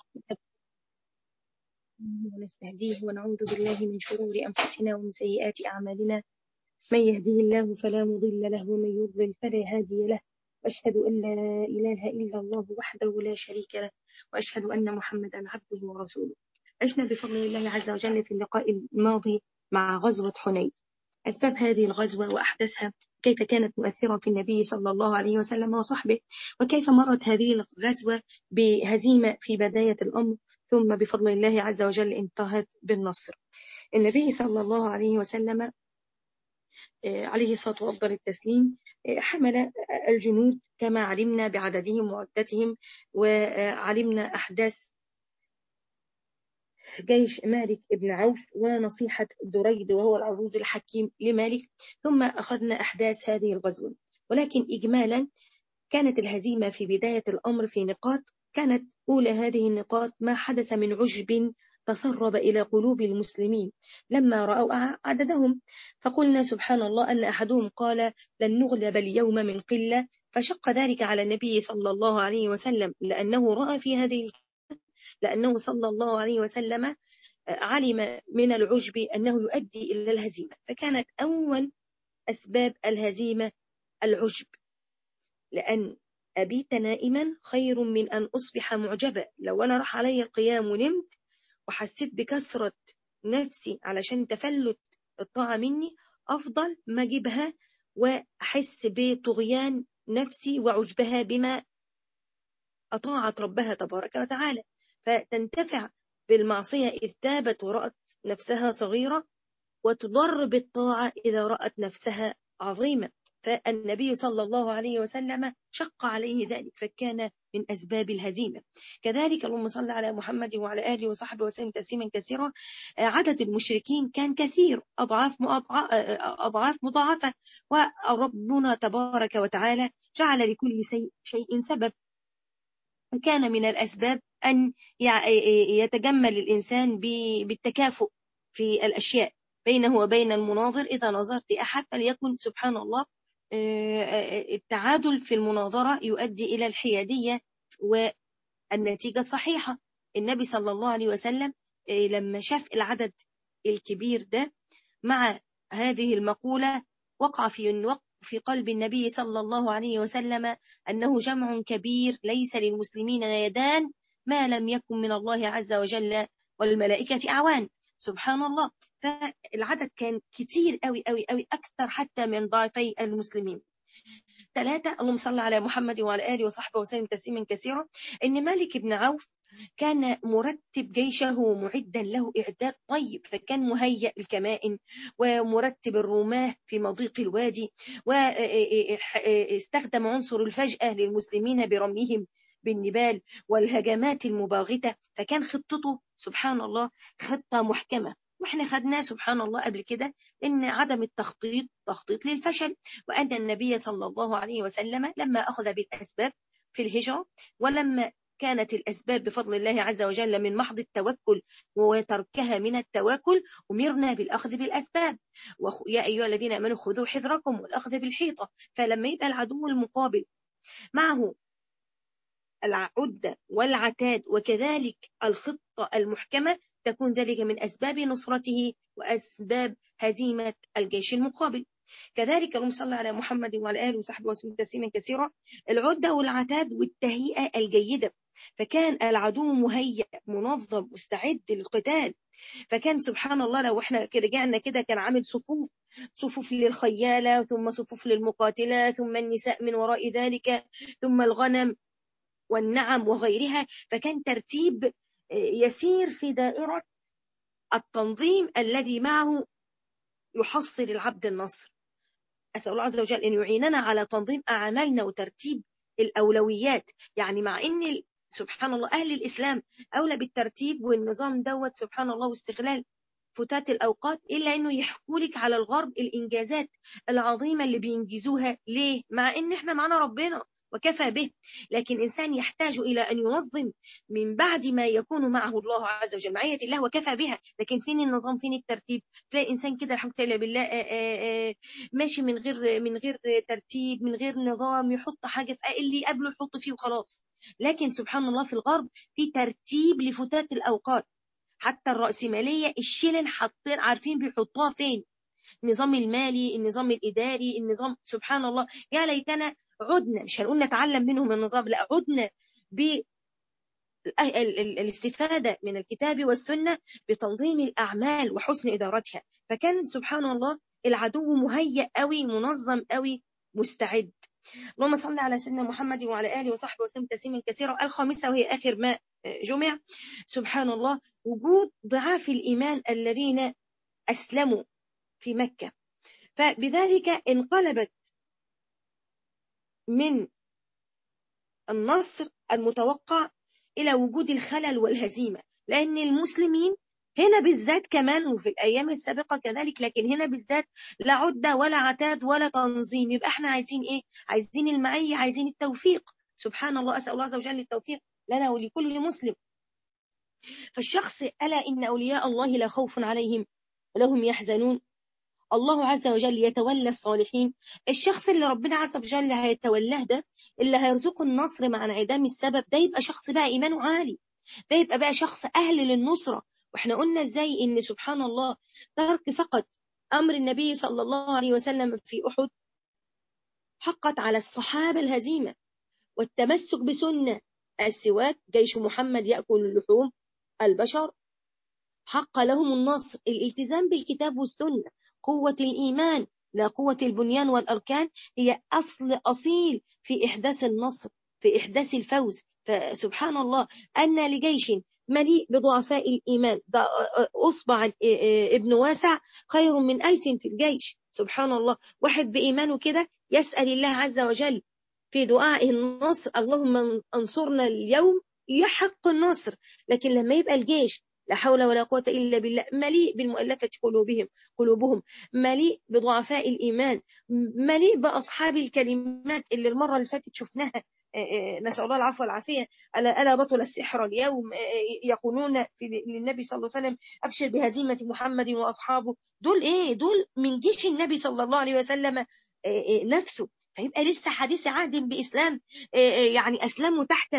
ونستهديه ونعوذ بالله من شرور أنفسنا ومن سيئات أعمالنا من يهده الله فلا مضل له ومن يضلل فلا هادي له وأشهد أن لا إله إلا الله وحده لا شريك له وأشهد أن محمدا عبده ورسوله عشنا بفضل الله عز وجل في اللقاء الماضي مع غزوة حنين أسباب هذه الغزوة وأحداثها كيف كانت مؤثرة في النبي صلى الله عليه وسلم وصحبه وكيف مرت هذه الغزوة بهزيمة في بداية الأمر ثم بفضل الله عز وجل انتهت بالنصر النبي صلى الله عليه وسلم عليه الصلاة وأفضل التسليم حمل الجنود كما علمنا بعددهم وعدتهم وعلمنا أحداث جيش مالك بن عوف ونصيحة دريد وهو العروض الحكيم لمالك ثم أخذنا أحداث هذه الغزوة ولكن إجمالا كانت الهزيمة في بداية الأمر في نقاط كانت أولى هذه النقاط ما حدث من عجب تسرب إلى قلوب المسلمين لما رأوا عددهم فقلنا سبحان الله أن أحدهم قال لن نغلب اليوم من قلة فشق ذلك على النبي صلى الله عليه وسلم لأنه رأى في هذه لأنه صلى الله عليه وسلم علم من العجب أنه يؤدي إلى الهزيمة فكانت أول أسباب الهزيمة العجب لأن أبيت نائما خير من أن أصبح معجبا لو أنا راح علي القيام ونمت وحسيت بكثرة نفسي علشان تفلت الطاعة مني أفضل ما أجيبها وأحس بطغيان نفسي وعجبها بما أطاعت ربها تبارك وتعالى فتنتفع بالمعصية إذ تابت ورأت نفسها صغيرة وتضر بالطاعة إذا رأت نفسها عظيمة فالنبي صلى الله عليه وسلم شق عليه ذلك فكان من أسباب الهزيمة كذلك اللهم صل على محمد وعلى آله وصحبه وسلم تسليما كثيرا عدد المشركين كان كثير أضعاف أضعاف مضاعفة وربنا تبارك وتعالى جعل لكل شيء سبب فكان من الأسباب أن يتجمل الإنسان بالتكافؤ في الأشياء بينه وبين المناظر إذا نظرت أحد فليكن سبحان الله التعادل في المناظرة يؤدي إلى الحيادية والنتيجة الصحيحة النبي صلى الله عليه وسلم لما شاف العدد الكبير ده مع هذه المقولة وقع في في قلب النبي صلى الله عليه وسلم أنه جمع كبير ليس للمسلمين يدان ما لم يكن من الله عز وجل والملائكة أعوان سبحان الله فالعدد كان كتير قوي قوي قوي أكثر حتى من ضعفي المسلمين ثلاثة اللهم صل على محمد وعلى آله وصحبه وسلم تسليما كثيرا إن مالك بن عوف كان مرتب جيشه معدا له إعداد طيب فكان مهيأ الكمائن ومرتب الرماه في مضيق الوادي واستخدم عنصر الفجأة للمسلمين برميهم بالنبال والهجمات المباغتة فكان خطته سبحان الله خطة محكمة واحنا خدناه سبحان الله قبل كده ان عدم التخطيط تخطيط للفشل وان النبي صلى الله عليه وسلم لما اخذ بالاسباب في الهجرة ولما كانت الأسباب بفضل الله عز وجل من محض التوكل وتركها من التواكل أمرنا بالأخذ بالأسباب يا أيها الذين أمنوا خذوا حذركم والأخذ بالحيطة فلما يبقى العدو المقابل معه العدة والعتاد وكذلك الخطة المحكمة تكون ذلك من أسباب نصرته وأسباب هزيمة الجيش المقابل كذلك اللهم صل على محمد وعلى آله وصحبه وسلم تسليما كثيرا العدة والعتاد والتهيئة الجيدة فكان العدو مهيئ منظم مستعد للقتال فكان سبحان الله لو احنا رجعنا كده كان عامل صفوف صفوف للخيالة ثم صفوف للمقاتلة ثم النساء من وراء ذلك ثم الغنم والنعم وغيرها فكان ترتيب يسير في دائرة التنظيم الذي معه يحصل العبد النصر أسأل الله عز وجل أن يعيننا على تنظيم أعمالنا وترتيب الأولويات يعني مع أن سبحان الله أهل الإسلام أولى بالترتيب والنظام دوت سبحان الله واستغلال فتات الأوقات إلا أنه يحكوا لك على الغرب الإنجازات العظيمة اللي بينجزوها ليه؟ مع أن احنا معنا ربنا وكفى به لكن إنسان يحتاج إلى أن ينظم من بعد ما يكون معه الله عز وجل معية الله وكفى بها لكن فين النظام فين الترتيب تلاقي إنسان كده الحمد لله بالله آآ آآ ماشي من غير من غير ترتيب من غير نظام يحط حاجة في اللي قبله يحط فيه وخلاص لكن سبحان الله في الغرب في ترتيب لفتات الأوقات حتى الرأسمالية الشلن حاطين عارفين بيحطوها فين النظام المالي النظام الإداري النظام سبحان الله يا ليتنا عدنا مش هنقول نتعلم منهم النظام لا عدنا ب الاستفادة من الكتاب والسنة بتنظيم الأعمال وحسن إدارتها فكان سبحان الله العدو مهيأ قوي منظم قوي مستعد اللهم صل على سيدنا محمد وعلى آله وصحبه وسلم تسليما كثيرا الخامسة وهي آخر ما جمع سبحان الله وجود ضعاف الإيمان الذين أسلموا في مكة فبذلك انقلبت من النصر المتوقع إلى وجود الخلل والهزيمة لأن المسلمين هنا بالذات كمان وفي الأيام السابقة كذلك لكن هنا بالذات لا عدة ولا عتاد ولا تنظيم يبقى احنا عايزين ايه عايزين المعية عايزين التوفيق سبحان الله أسأل الله عز وجل التوفيق لنا ولكل مسلم فالشخص ألا إن أولياء الله لا خوف عليهم ولهم يحزنون الله عز وجل يتولى الصالحين الشخص اللي ربنا عز وجل هيتولاه ده اللي هيرزقه النصر مع انعدام السبب ده يبقى شخص بقى إيمانه عالي ده يبقى بقى شخص أهل للنصرة واحنا قلنا ازاي ان سبحان الله ترك فقط أمر النبي صلى الله عليه وسلم في أحد حقت على الصحابة الهزيمة والتمسك بسنة السواك جيش محمد يأكل اللحوم البشر حق لهم النصر الالتزام بالكتاب والسنة قوة الإيمان لا قوة البنيان والأركان هي أصل أصيل في إحداث النصر في إحداث الفوز فسبحان الله أن لجيش مليء بضعفاء الإيمان أصبع ابن واسع خير من ألف في الجيش سبحان الله واحد بإيمانه كده يسأل الله عز وجل في دعائه النصر اللهم انصرنا اليوم يحق النصر لكن لما يبقى الجيش لا حول ولا قوة إلا بالله مليء بالمؤلفة قلوبهم قلوبهم مليء بضعفاء الإيمان مليء بأصحاب الكلمات اللي المرة اللي فاتت شفناها نسأل الله العفو والعافية ألا, ألا بطل السحر اليوم يقولون للنبي صلى الله عليه وسلم أبشر بهزيمة محمد وأصحابه دول إيه دول من جيش النبي صلى الله عليه وسلم نفسه فيبقى لسه حديث عهد بإسلام يعني أسلموا تحت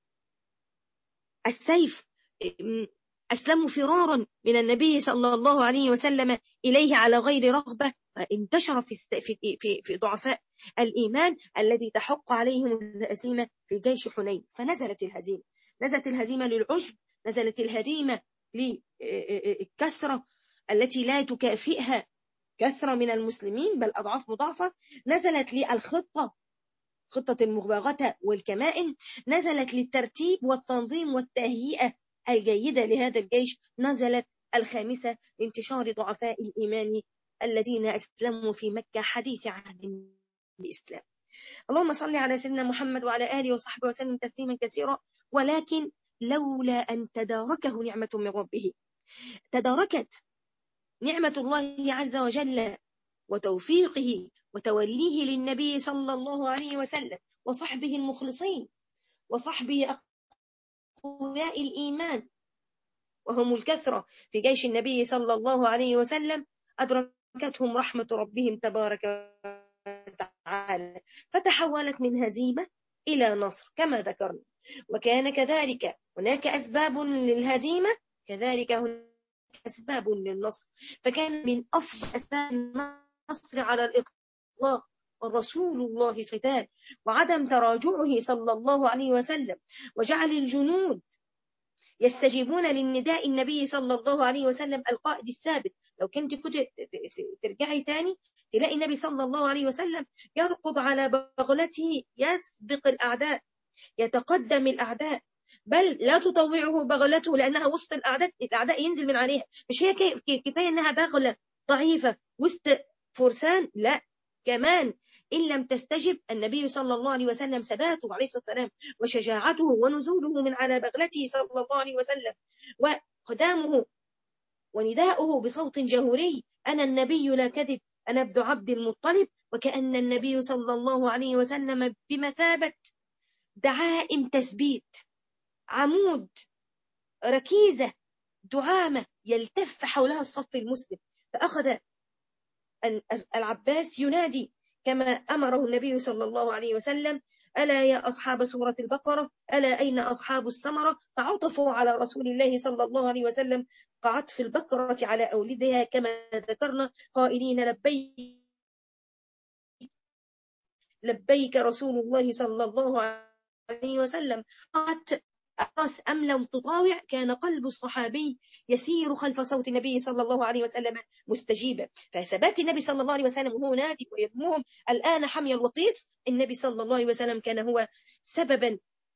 السيف أسلموا فرارا من النبي صلى الله عليه وسلم إليه على غير رغبة فانتشر في في في, في ضعفاء الإيمان الذي تحق عليهم الهزيمة في جيش حنين فنزلت الهزيمة نزلت الهزيمة للعشب نزلت الهزيمة للكسرة التي لا تكافئها كثرة من المسلمين بل أضعاف مضاعفة نزلت للخطة خطة المباغتة والكمائن نزلت للترتيب والتنظيم والتهيئة الجيدة لهذا الجيش نزلت الخامسة لانتشار ضعفاء الإيمان الذين أسلموا في مكة حديث عهد الإسلام اللهم صل على سيدنا محمد وعلى آله وصحبه وسلم تسليما كثيرا ولكن لولا أن تداركه نعمة من ربه تداركت نعمة الله عز وجل وتوفيقه وتوليه للنبي صلى الله عليه وسلم وصحبه المخلصين وصحبه أقوياء الإيمان وهم الكثرة في جيش النبي صلى الله عليه وسلم أدركتهم رحمة ربهم تبارك وتعالى فتحولت من هزيمة إلى نصر كما ذكرنا وكان كذلك هناك أسباب للهزيمة كذلك هناك أسباب للنصر فكان من أفضل أسباب النصر على الإطلاق ورسول الله ستار وعدم تراجعه صلى الله عليه وسلم وجعل الجنود يستجيبون للنداء النبي صلى الله عليه وسلم القائد الثابت لو كنت كنت ترجعي تاني تلاقي النبي صلى الله عليه وسلم يركض على بغلته يسبق الأعداء يتقدم الأعداء بل لا تطوعه بغلته لأنها وسط الأعداء الأعداء ينزل من عليها مش هي كفاية أنها بغلة ضعيفة وسط فرسان لا كمان إن لم تستجب النبي صلى الله عليه وسلم ثباته عليه الصلاة والسلام وشجاعته ونزوله من على بغلته صلى الله عليه وسلم وقدامه ونداؤه بصوت جهوري أنا النبي لا كذب أنا ابن عبد المطلب وكأن النبي صلى الله عليه وسلم بمثابة دعائم تثبيت عمود ركيزة دعامة يلتف حولها الصف المسلم فأخذ العباس ينادي كما أمره النبي صلى الله عليه وسلم ألا يا أصحاب سورة البقرة ألا أين أصحاب السمرة تعاطفوا على رسول الله صلى الله عليه وسلم كعطف البقرة على أولدها كما ذكرنا قائلين لبيك لبيك رسول الله صلى الله عليه وسلم قالت أقاس أم لم تطاوع كان قلب الصحابي يسير خلف صوت النبي صلى الله عليه وسلم مستجيبا فثبات النبي صلى الله عليه وسلم وهو نادي ويدمهم الآن حمي الوطيس النبي صلى الله عليه وسلم كان هو سببا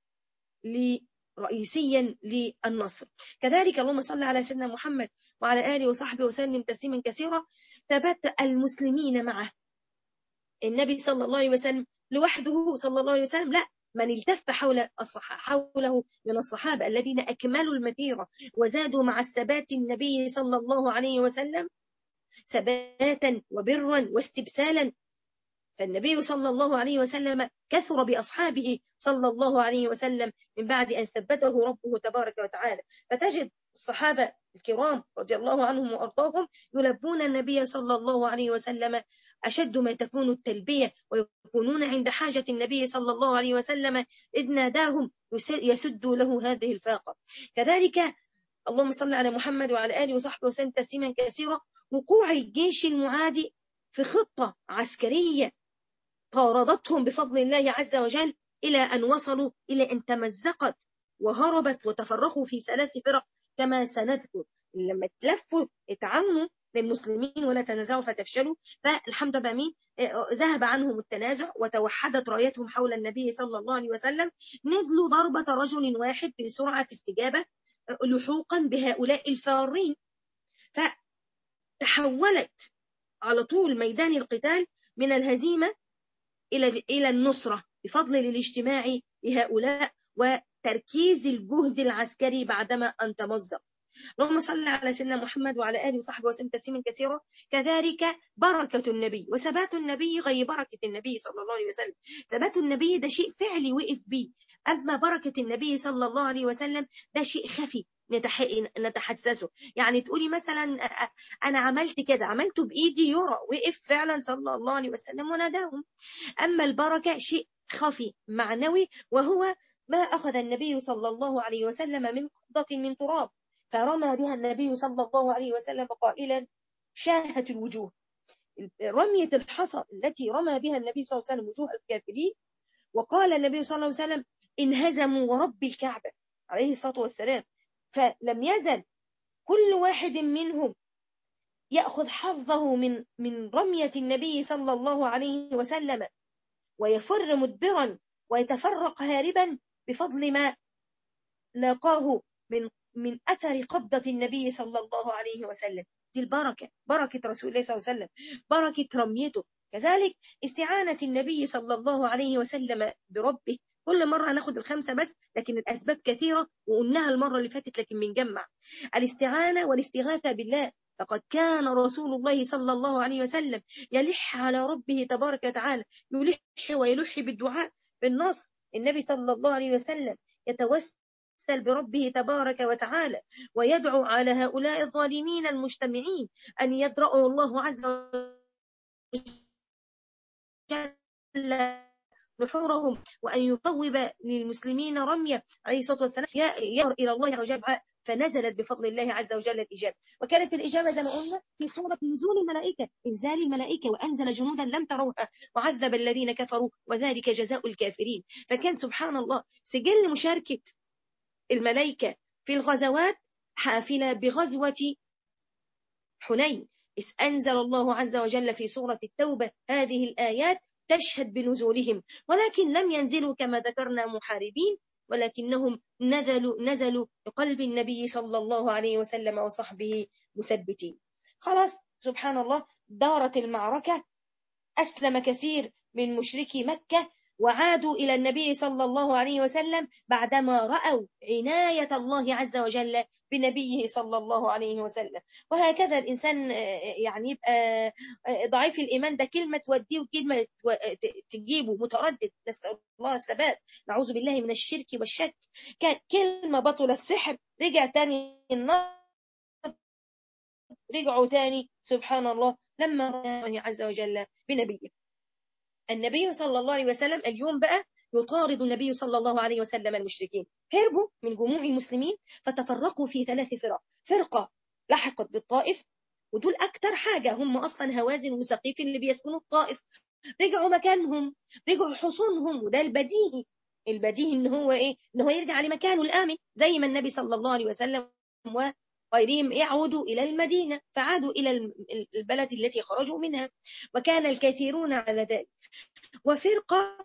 رئيسيا للنصر كذلك اللهم صل على سيدنا محمد وعلى آله وصحبه وسلم تسليما كثيرا ثبت المسلمين معه النبي صلى الله عليه وسلم لوحده صلى الله عليه وسلم لا من التف حول حوله من الصحابة الذين أكملوا المسيرة وزادوا مع الثبات النبي صلى الله عليه وسلم ثباتا وبرا واستبسالا فالنبي صلى الله عليه وسلم كثر بأصحابه صلى الله عليه وسلم من بعد أن ثبته ربه تبارك وتعالى فتجد الصحابة الكرام رضي الله عنهم وأرضاهم يلبون النبي صلى الله عليه وسلم أشد ما تكون التلبية ويكونون عند حاجة النبي صلى الله عليه وسلم إذ ناداهم يسدوا له هذه الفاقة كذلك اللهم صل على محمد وعلى آله وصحبه وسلم تسليما كثيرا وقوع الجيش المعادي في خطة عسكرية طاردتهم بفضل الله عز وجل إلى أن وصلوا إلى أن تمزقت وهربت وتفرقوا في ثلاث فرق كما سنذكر لما تلفوا اتعاونوا للمسلمين ولا تنازعوا فتفشلوا فالحمد لله مين ذهب عنهم التنازع وتوحدت رايتهم حول النبي صلى الله عليه وسلم نزلوا ضربة رجل واحد بسرعة استجابة لحوقا بهؤلاء الفارين فتحولت على طول ميدان القتال من الهزيمة إلى إلى النصرة بفضل الاجتماع لهؤلاء وتركيز الجهد العسكري بعدما أن تمزق اللهم صل على سيدنا محمد وعلى آله وصحبه وسلم تسليما كثيرا كذلك بركة النبي وثبات النبي غير بركة النبي صلى الله عليه وسلم ثبات النبي ده شيء فعلي وقف به أما بركة النبي صلى الله عليه وسلم ده شيء خفي نتحسسه يعني تقولي مثلا أنا عملت كذا عملته بإيدي يرى وقف فعلا صلى الله عليه وسلم وناداهم أما البركة شيء خفي معنوي وهو ما أخذ النبي صلى الله عليه وسلم من قبضة من تراب فرمى بها النبي صلى الله عليه وسلم قائلا شاهت الوجوه رمية الحصى التي رمى بها النبي صلى الله عليه وسلم وجوه الكافرين وقال النبي صلى الله عليه وسلم انهزموا ورب الكعبة عليه الصلاة والسلام فلم يزل كل واحد منهم يأخذ حظه من من رمية النبي صلى الله عليه وسلم ويفر مدبرا ويتفرق هاربا بفضل ما لاقاه من من أثر قبضة النبي صلى الله عليه وسلم دي البركة بركة رسول الله صلى الله عليه وسلم بركة رميته كذلك استعانة النبي صلى الله عليه وسلم بربه كل مرة هناخد الخمسة بس لكن الأسباب كثيرة وقلناها المرة اللي فاتت لكن بنجمع الاستعانة والاستغاثة بالله فقد كان رسول الله صلى الله عليه وسلم يلح على ربه تبارك وتعالى يلح ويلح بالدعاء بالنص النبي صلى الله عليه وسلم يتوسل بربه تبارك وتعالى ويدعو على هؤلاء الظالمين المجتمعين أن يدرأوا الله عز وجل نحورهم وأن يطوب للمسلمين رمية عليه الصلاة والسلام يرى إلى الله وجل فنزلت بفضل الله عز وجل الإجابة وكانت الإجابة زي ما قلنا في سورة نزول الملائكة إنزال الملائكة وأنزل جنودا لم تروها وعذب الذين كفروا وذلك جزاء الكافرين فكان سبحان الله سجل مشاركة الملائكة في الغزوات حافلة بغزوة حنين إذ أنزل الله عز وجل في سورة التوبة هذه الآيات تشهد بنزولهم ولكن لم ينزلوا كما ذكرنا محاربين ولكنهم نزلوا نزلوا بقلب النبي صلى الله عليه وسلم وصحبه مثبتين خلاص سبحان الله دارت المعركة أسلم كثير من مشركي مكة وعادوا إلى النبي صلى الله عليه وسلم بعدما رأوا عناية الله عز وجل بنبيه صلى الله عليه وسلم وهكذا الإنسان يعني يبقى ضعيف الإيمان ده كلمة توديه وكلمة تجيبه متردد نسأل الله الثبات نعوذ بالله من الشرك والشك كلمة بطل السحر رجع تاني النار رجعوا تاني سبحان الله لما رأى الله عز وجل بنبيه النبي صلى الله عليه وسلم اليوم بقى يطارد النبي صلى الله عليه وسلم المشركين هربوا من جموع المسلمين فتفرقوا في ثلاث فرق فرقة لحقت بالطائف ودول أكتر حاجة هم أصلا هوازن وسقيف اللي بيسكنوا الطائف رجعوا مكانهم رجعوا حصونهم وده البديهي البديهي ان هو ايه ان هو يرجع لمكانه الامن زي ما النبي صلى الله عليه وسلم وغيرهم يعودوا الى المدينه فعادوا الى البلد التي خرجوا منها وكان الكثيرون على ذلك وفرقه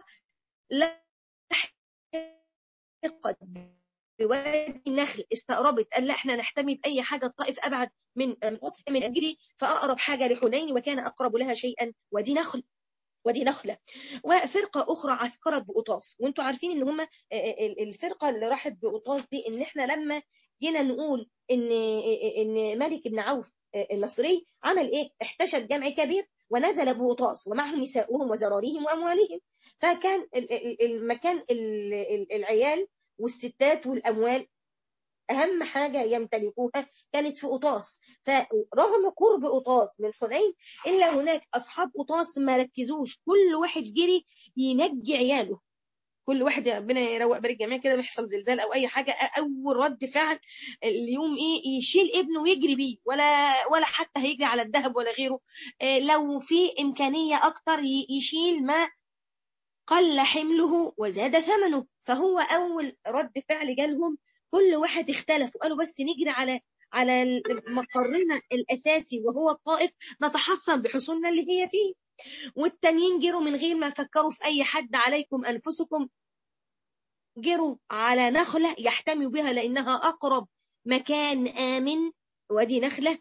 لحقت بوادي النخل استقربت قال لا احنا نحتمي باي حاجه الطائف ابعد من من اجري فاقرب حاجه لحنين وكان اقرب لها شيئا وادي نخل ودي نخلة وفرقة أخرى عسكرت بقطاس وانتوا عارفين ان هما الفرقة اللي راحت بقطاس دي ان احنا لما جينا نقول ان ان ملك بن عوف النصري عمل ايه احتشد جمع كبير ونزل بقطاس ومعهم نساؤهم وزراريهم واموالهم فكان المكان العيال والستات والاموال اهم حاجة يمتلكوها كانت في قطاس فرغم قرب قطاس من حنين الا هناك اصحاب قطاس ما ركزوش كل واحد جري ينجي عياله كل واحد ربنا يروق بالك جميع كده بيحصل زلزال او اي حاجه اول رد فعل اليوم ايه يشيل ابنه ويجري بيه ولا ولا حتى هيجري على الذهب ولا غيره لو في امكانيه اكتر يشيل ما قل حمله وزاد ثمنه فهو اول رد فعل جالهم كل واحد اختلف وقالوا بس نجري على على مقرنا الاساسي وهو الطائف نتحصن بحصولنا اللي هي فيه والتانيين جروا من غير ما فكروا في اي حد عليكم انفسكم جروا على نخلة يحتموا بها لانها اقرب مكان امن وادي نخلة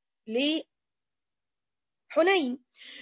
لحنين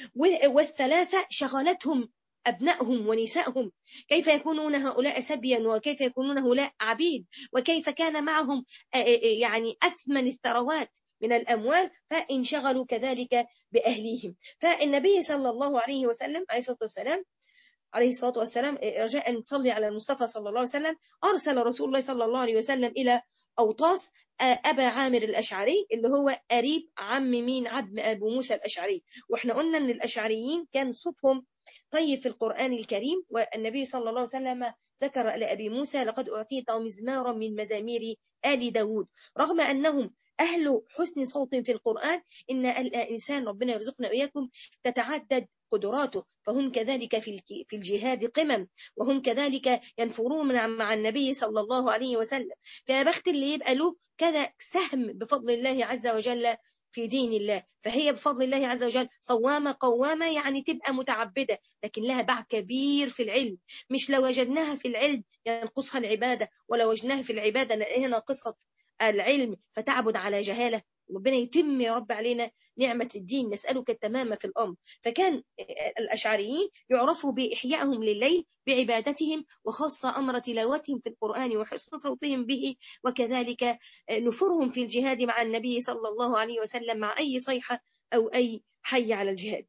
والثلاثة شغلتهم أبنائهم ونسائهم كيف يكونون هؤلاء سبيا وكيف يكونون هؤلاء عبيد وكيف كان معهم يعني أثمن الثروات من الأموال فانشغلوا كذلك بأهليهم فالنبي صلى الله عليه وسلم عليه الصلاة والسلام عليه الصلاة والسلام رجاء أن تصلي على المصطفى صلى الله عليه وسلم أرسل رسول الله صلى الله عليه وسلم إلى أوطاس أبا عامر الأشعري اللي هو قريب عم مين عم أبو موسى الأشعري وإحنا قلنا أن الأشعريين كان صوتهم طيب في القرآن الكريم والنبي صلى الله عليه وسلم ذكر لأبي موسى لقد أعطيت مزمارا من مزامير آل داود رغم أنهم أهل حسن صوت في القرآن إن الإنسان ربنا يرزقنا وإياكم تتعدد قدراته فهم كذلك في في الجهاد قمم وهم كذلك ينفرون مع النبي صلى الله عليه وسلم فيا بخت اللي يبقى له كذا سهم بفضل الله عز وجل في دين الله فهي بفضل الله عز وجل صوامة قوامة يعني تبقى متعبدة لكن لها باع كبير في العلم مش لو وجدناها في العلم ينقصها العبادة ولو وجدناها في العبادة نلاقيها ناقصة العلم فتعبد على جهالة ربنا يتم يا رب علينا نعمة الدين نسألك التمام في الأمر فكان الأشعريين يعرفوا بإحيائهم لليل بعبادتهم وخاصة أمر تلاوتهم في القرآن وحسن صوتهم به وكذلك نفرهم في الجهاد مع النبي صلى الله عليه وسلم مع أي صيحة أو أي حي على الجهاد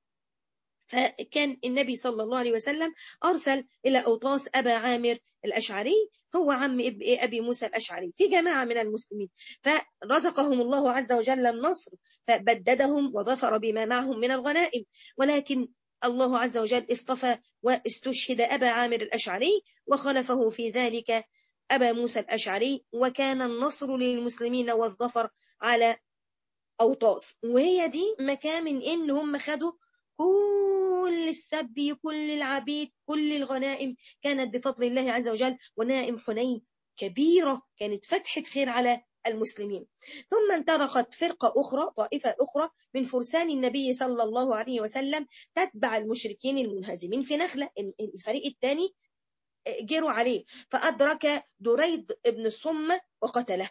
فكان النبي صلى الله عليه وسلم أرسل إلى أوطاس أبا عامر الأشعري هو عم أبي موسى الأشعري في جماعة من المسلمين فرزقهم الله عز وجل النصر فبددهم وظفر بما معهم من الغنائم ولكن الله عز وجل اصطفى واستشهد أبا عامر الأشعري وخلفه في ذلك أبا موسى الأشعري وكان النصر للمسلمين والظفر على أوطاس وهي دي مكان من إن هم خدوا كل السبي كل العبيد كل الغنائم كانت بفضل الله عز وجل ونائم حنين كبيرة كانت فتحة خير على المسلمين ثم انطلقت فرقة أخرى طائفة أخرى من فرسان النبي صلى الله عليه وسلم تتبع المشركين المنهزمين في نخلة الفريق الثاني جروا عليه فأدرك دريد ابن الصمة وقتله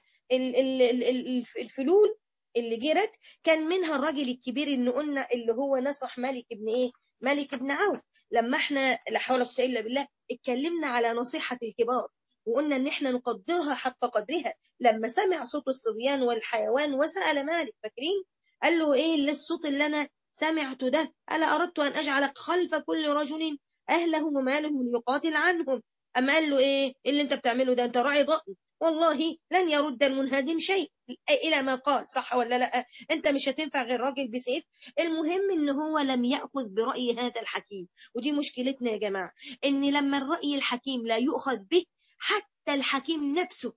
الفلول اللي جرت كان منها الراجل الكبير اللي قلنا اللي هو نصح ملك ابن ايه ملك ابن عوف لما احنا لا حول ولا قوه الا بالله اتكلمنا على نصيحه الكبار وقلنا ان احنا نقدرها حق قدرها لما سمع صوت الصبيان والحيوان وسال مالك فاكرين قال له ايه اللي الصوت اللي انا سمعته ده الا اردت ان اجعلك خلف كل رجل اهله وماله ليقاتل عنهم اما قال له ايه اللي انت بتعمله ده انت راعي ضأن والله لن يرد المنهزم شيء إلى ما قال صح ولا لا أنت مش هتنفع غير راجل بسيف المهم إن هو لم يأخذ برأي هذا الحكيم ودي مشكلتنا يا جماعة إن لما الرأي الحكيم لا يؤخذ به حتى الحكيم نفسه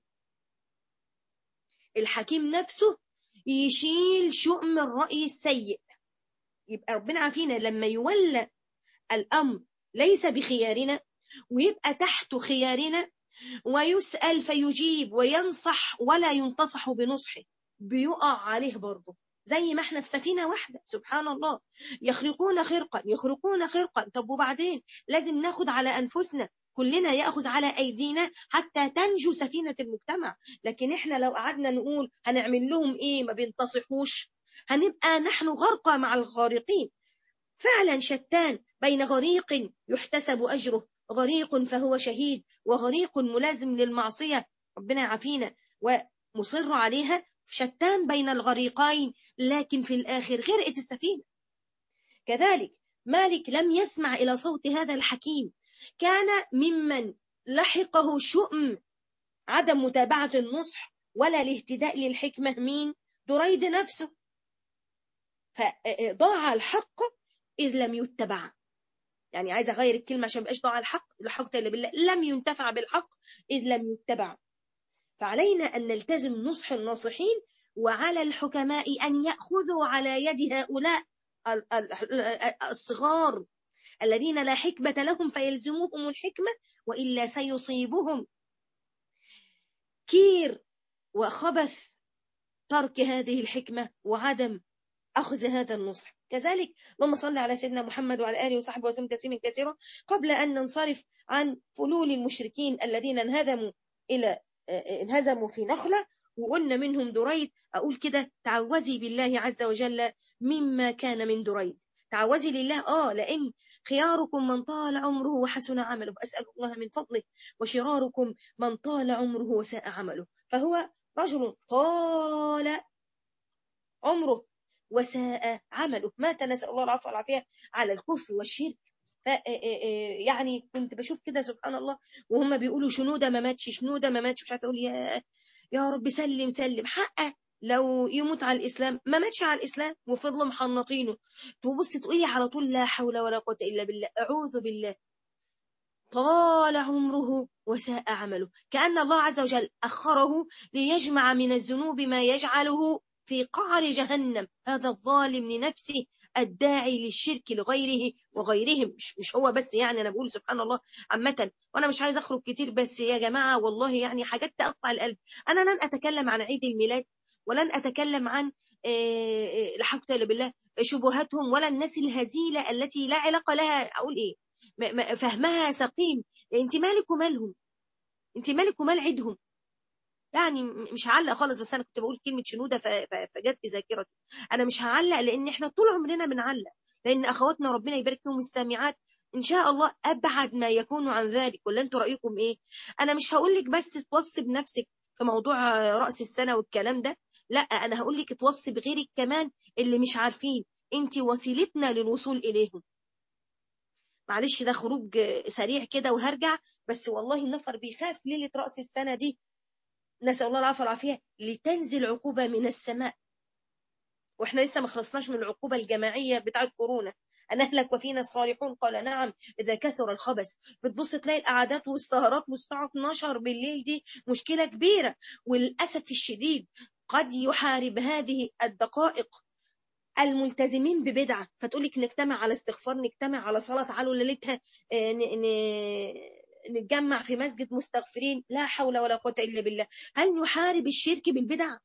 الحكيم نفسه يشيل شؤم الرأي السيء يبقى ربنا عافينا لما يولى الأمر ليس بخيارنا ويبقى تحت خيارنا ويسأل فيجيب وينصح ولا ينتصح بنصحه بيقع عليه برضه زي ما احنا في سفينة واحدة سبحان الله يخرقون خرقا يخرقون خرقا طب وبعدين لازم ناخد على أنفسنا كلنا يأخذ على أيدينا حتى تنجو سفينة المجتمع لكن احنا لو قعدنا نقول هنعمل لهم ايه ما بينتصحوش هنبقى نحن غرقى مع الغارقين فعلا شتان بين غريق يحتسب أجره غريق فهو شهيد وغريق ملازم للمعصية ربنا يعافينا ومصر عليها شتان بين الغريقين لكن في الآخر غرقت السفينة كذلك مالك لم يسمع إلى صوت هذا الحكيم كان ممن لحقه شؤم عدم متابعة النصح ولا الاهتداء للحكمة مين دريد نفسه فضاع الحق إذ لم يتبع يعني عايزة أغير الكلمة عشان مبقاش ضاع الحق الحق إلا بالله لم ينتفع بالحق إذ لم يتبع فعلينا أن نلتزم نصح الناصحين وعلى الحكماء أن يأخذوا على يد هؤلاء الصغار الذين لا حكمة لهم فيلزموهم الحكمة وإلا سيصيبهم كير وخبث ترك هذه الحكمة وعدم أخذ هذا النصح كذلك اللهم صل على سيدنا محمد وعلى آله وصحبه وسلم تسليما كثيرا قبل أن ننصرف عن فلول المشركين الذين انهزموا إلى انهزموا في نخلة وقلنا منهم دريد أقول كده تعوذي بالله عز وجل مما كان من دريد تعوذي لله آه لأن خياركم من طال عمره وحسن عمله أسأل الله من فضله وشراركم من طال عمره وساء عمله فهو رجل طال عمره وساء عمله مات نسأل الله العفو والعافية على الكفر والشرك ف يعني كنت بشوف كده سبحان الله وهم بيقولوا شنودة ما ماتش شنودة ما ماتش مش عارفه اقول يا يا رب سلم سلم حقه لو يموت على الإسلام ما ماتش على الإسلام وفضلوا محنطينه تبص تقولي على طول لا حول ولا قوة إلا بالله أعوذ بالله طال عمره وساء عمله كأن الله عز وجل أخره ليجمع من الذنوب ما يجعله في قعر جهنم هذا الظالم لنفسه الداعي للشرك لغيره وغيرهم مش, مش هو بس يعني أنا بقول سبحان الله عامة وأنا مش عايز أخرج كتير بس يا جماعة والله يعني حاجات تقطع القلب أنا لن أتكلم عن عيد الميلاد ولن أتكلم عن لا حول ولا بالله شبهاتهم ولا الناس الهزيلة التي لا علاقة لها أقول إيه فهمها سقيم أنت مالك ومالهم أنت مالك ومال عيدهم يعني مش هعلق خالص بس انا كنت بقول كلمه شنوده فجت في ذاكرتي انا مش هعلق لان احنا طول عمرنا بنعلق لان اخواتنا ربنا يبارك فيهم السامعات ان شاء الله ابعد ما يكون عن ذلك ولا انتوا رايكم ايه انا مش هقول لك بس توصي بنفسك في موضوع راس السنه والكلام ده لا انا هقول لك توصي بغيرك كمان اللي مش عارفين انت وسيلتنا للوصول اليهم معلش ده خروج سريع كده وهرجع بس والله النفر بيخاف ليله راس السنه دي نسأل الله العافية والعافية لتنزل عقوبة من السماء واحنا لسه ما خلصناش من العقوبة الجماعية بتاعة كورونا أنهلك وفينا الصالحون قال نعم إذا كثر الخبث بتبص تلاقي القعدات والسهرات والساعة 12 بالليل دي مشكلة كبيرة وللأسف الشديد قد يحارب هذه الدقائق الملتزمين ببدعة فتقولك نجتمع على استغفار نجتمع على صلاة تعالوا ليلتها نتجمع في مسجد مستغفرين لا حول ولا قوة إلا بالله هل نحارب الشرك بالبدع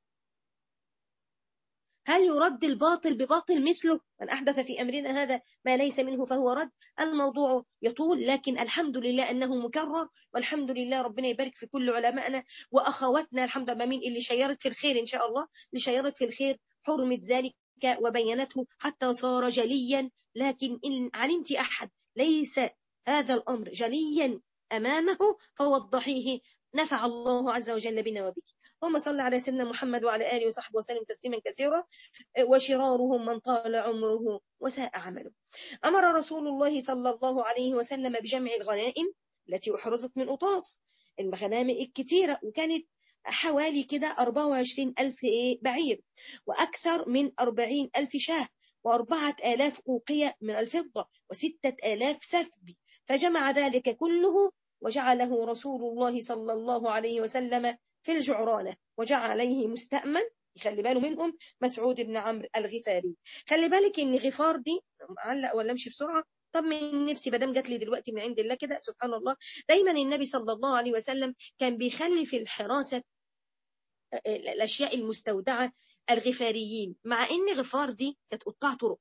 هل يرد الباطل بباطل مثله من أحدث في أمرنا هذا ما ليس منه فهو رد الموضوع يطول لكن الحمد لله أنه مكرر والحمد لله ربنا يبارك في كل علمائنا وأخواتنا الحمد لله مين اللي شيرت في الخير إن شاء الله اللي شيرت في الخير حرمة ذلك وبينته حتى صار جليا لكن إن علمت أحد ليس هذا الأمر جليا أمامه فوضحيه نفع الله عز وجل بنا وبك اللهم صل على سيدنا محمد وعلى آله وصحبه وسلم تسليما كثيرا وشرارهم من طال عمره وساء عمله أمر رسول الله صلى الله عليه وسلم بجمع الغنائم التي أحرزت من أطاس الغنائم الكثيرة وكانت حوالي كده 24 ألف إيه بعير وأكثر من 40 ألف شاه وأربعة آلاف أوقية من الفضة وستة آلاف سفب فجمع ذلك كله وجعله رسول الله صلى الله عليه وسلم في الجعرانة وجعل عليه مستأمن يخلي باله منهم مسعود بن عمرو الغفاري خلي بالك ان غفار دي علق ولا امشي بسرعه طب من نفسي بدام جات لي دلوقتي من عند الله كده سبحان الله دايما النبي صلى الله عليه وسلم كان بيخلي في الحراسه الاشياء المستودعه الغفاريين مع ان غفار دي كانت قطاع طرق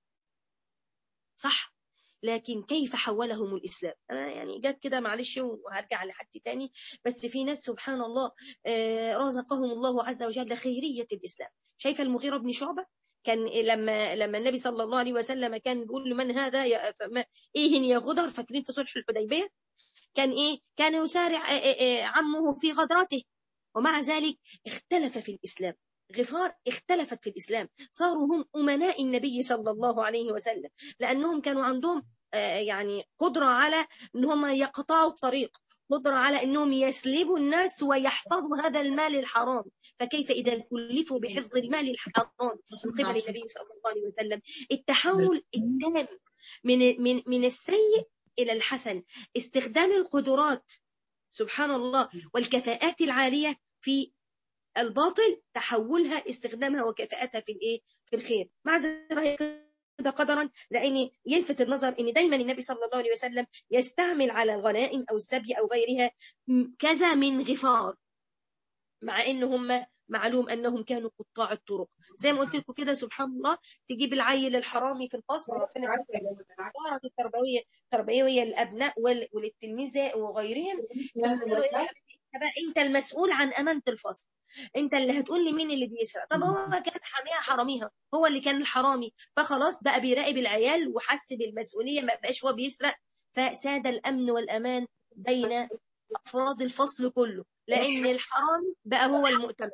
صح لكن كيف حولهم الإسلام أنا يعني جت كده معلش وهرجع لحد تاني بس في ناس سبحان الله رزقهم الله عز وجل خيرية الإسلام شايفة المغيرة بن شعبة كان لما لما النبي صلى الله عليه وسلم كان بيقول له من هذا يا ايه يا غدر فاكرين في صلح الحديبيه كان ايه كان يسارع عمه في غدرته ومع ذلك اختلف في الاسلام غفار اختلفت في الإسلام صاروا هم أمناء النبي صلى الله عليه وسلم لأنهم كانوا عندهم يعني قدرة على أن هم يقطعوا الطريق قدرة على أنهم يسلبوا الناس ويحفظوا هذا المال الحرام فكيف إذا كلفوا بحفظ المال الحرام من قبل النبي صلى الله عليه وسلم التحول التام من, من, من السيء إلى الحسن استخدام القدرات سبحان الله والكفاءات العالية في الباطل تحولها استخدامها وكفاءتها في الايه في الخير مع ذلك ده قدرا لان يلفت النظر ان دايما النبي صلى الله عليه وسلم يستعمل على الغنائم او السبي او غيرها كذا من غفار مع ان هم معلوم انهم كانوا قطاع الطرق زي ما قلت لكم كده سبحان الله تجيب العيل الحرامي في الفصل الدورة التربويه التربويه للابناء وللتلميذه وغيرهم انت المسؤول عن امانه الفصل انت اللي هتقول لي مين اللي بيسرق طب هو كانت حاميها حراميها هو اللي كان الحرامي فخلاص بقى بيراقب العيال وحس بالمسؤوليه ما بقاش هو بيسرق فساد الامن والامان بين افراد الفصل كله لان الحرامي بقى هو المؤتمن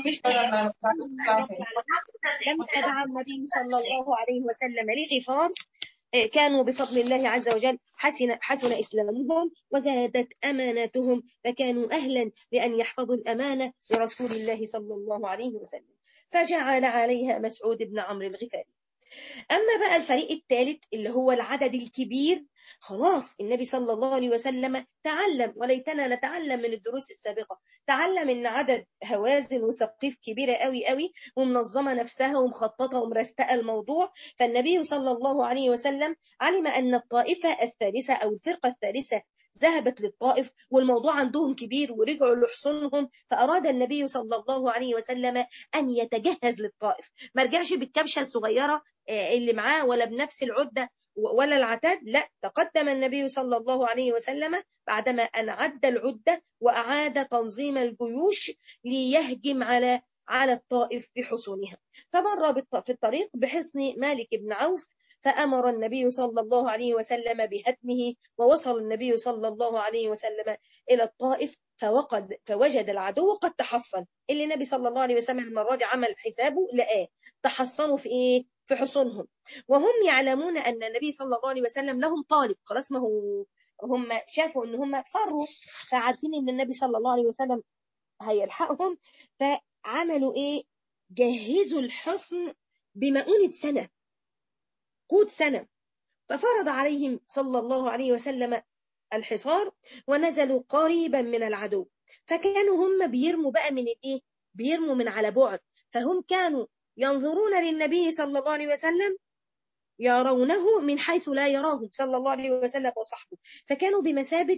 لما دعا النبي صلى الله عليه وسلم لغفار كانوا بفضل الله عز وجل حسن, حسن إسلامهم وزادت أماناتهم فكانوا أهلا لأن يحفظوا الأمانة لرسول الله صلى الله عليه وسلم فجعل عليها مسعود بن عمرو الغفاري أما بقى الفريق الثالث اللي هو العدد الكبير خلاص النبي صلى الله عليه وسلم تعلم وليتنا نتعلم من الدروس السابقة تعلم ان عدد هوازن وسقيف كبيرة قوي قوي ومنظمة نفسها ومخططة ومرستقة الموضوع فالنبي صلى الله عليه وسلم علم ان الطائفة الثالثة او الفرقة الثالثة ذهبت للطائف والموضوع عندهم كبير ورجعوا لحصونهم فأراد النبي صلى الله عليه وسلم أن يتجهز للطائف ما رجعش بالكبشة الصغيرة اللي معاه ولا بنفس العدة ولا العتاد لا تقدم النبي صلى الله عليه وسلم بعدما أن عد العدة وأعاد تنظيم الجيوش ليهجم على على الطائف بحصونها فمر في الطريق بحصن مالك بن عوف فأمر النبي صلى الله عليه وسلم بهدمه ووصل النبي صلى الله عليه وسلم إلى الطائف فوقد فوجد العدو قد تحصن اللي النبي صلى الله عليه وسلم المرة دي عمل حسابه لقاه تحصنوا في إيه في حصونهم وهم يعلمون أن النبي صلى الله عليه وسلم لهم طالب خلاص ما هو هم شافوا ان هم فروا فعارفين ان النبي صلى الله عليه وسلم هيلحقهم فعملوا ايه جهزوا الحصن بمؤونة سنة قوت سنة ففرض عليهم صلى الله عليه وسلم الحصار ونزلوا قريبا من العدو فكانوا هم بيرموا بقى من الايه بيرموا من على بعد فهم كانوا ينظرون للنبي صلى الله عليه وسلم يرونه من حيث لا يراهم صلى الله عليه وسلم وصحبه فكانوا بمثابة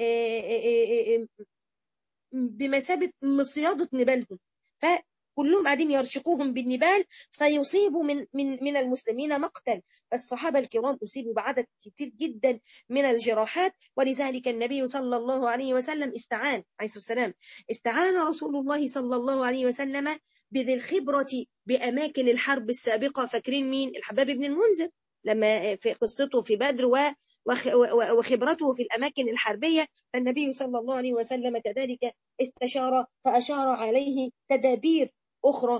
بمثابة مصيادة نبالهم فكلهم قاعدين يرشقوهم بالنبال فيصيبوا من من من المسلمين مقتل الصحابة الكرام أصيبوا بعدد كثير جدا من الجراحات ولذلك النبي صلى الله عليه وسلم استعان عليه السلام استعان رسول الله صلى الله عليه وسلم بذي الخبرة بأماكن الحرب السابقة فاكرين مين الحباب بن المنذر لما في قصته في بدر و وخبرته في الأماكن الحربية فالنبي صلى الله عليه وسلم كذلك استشار فأشار عليه تدابير أخرى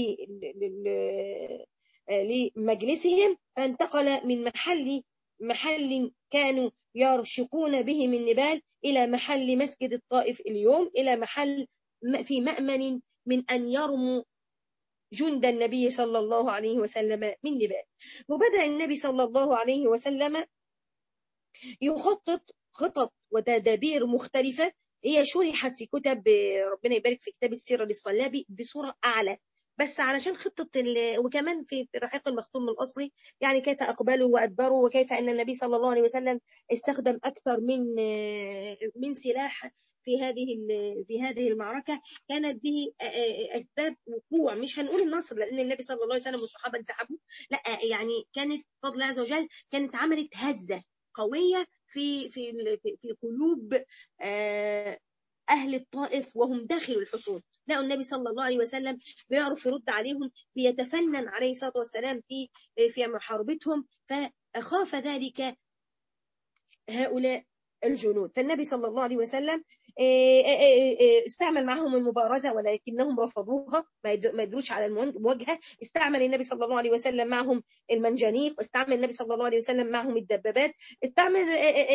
لمجلسهم فانتقل من محل محل كانوا يرشقون به من نبال إلى محل مسجد الطائف اليوم إلى محل في مأمن من أن يرموا جند النبي صلى الله عليه وسلم من لباس وبدأ النبي صلى الله عليه وسلم يخطط خطط وتدابير مختلفة هي شرحت في كتب ربنا يبارك في كتاب السيرة للصلابي بصورة أعلى بس علشان خطة وكمان في رحيق المختوم الأصلي يعني كيف أقبلوا وأدبروا وكيف أن النبي صلى الله عليه وسلم استخدم أكثر من من سلاح في هذه في هذه المعركة كانت به أسباب وقوع مش هنقول النصر لأن النبي صلى الله عليه وسلم والصحابة انسحبوا لا يعني كانت فضل الله عز وجل كانت عملت هزة قوية في في في قلوب أهل الطائف وهم داخل الحصون لقوا النبي صلى الله عليه وسلم بيعرف يرد عليهم بيتفنن عليه الصلاة والسلام في في محاربتهم فخاف ذلك هؤلاء الجنود فالنبي صلى الله عليه وسلم استعمل معهم المبارزة ولكنهم رفضوها ما يدروش على المواجهة استعمل النبي صلى الله عليه وسلم معهم المنجنيق استعمل النبي صلى الله عليه وسلم معهم الدبابات استعمل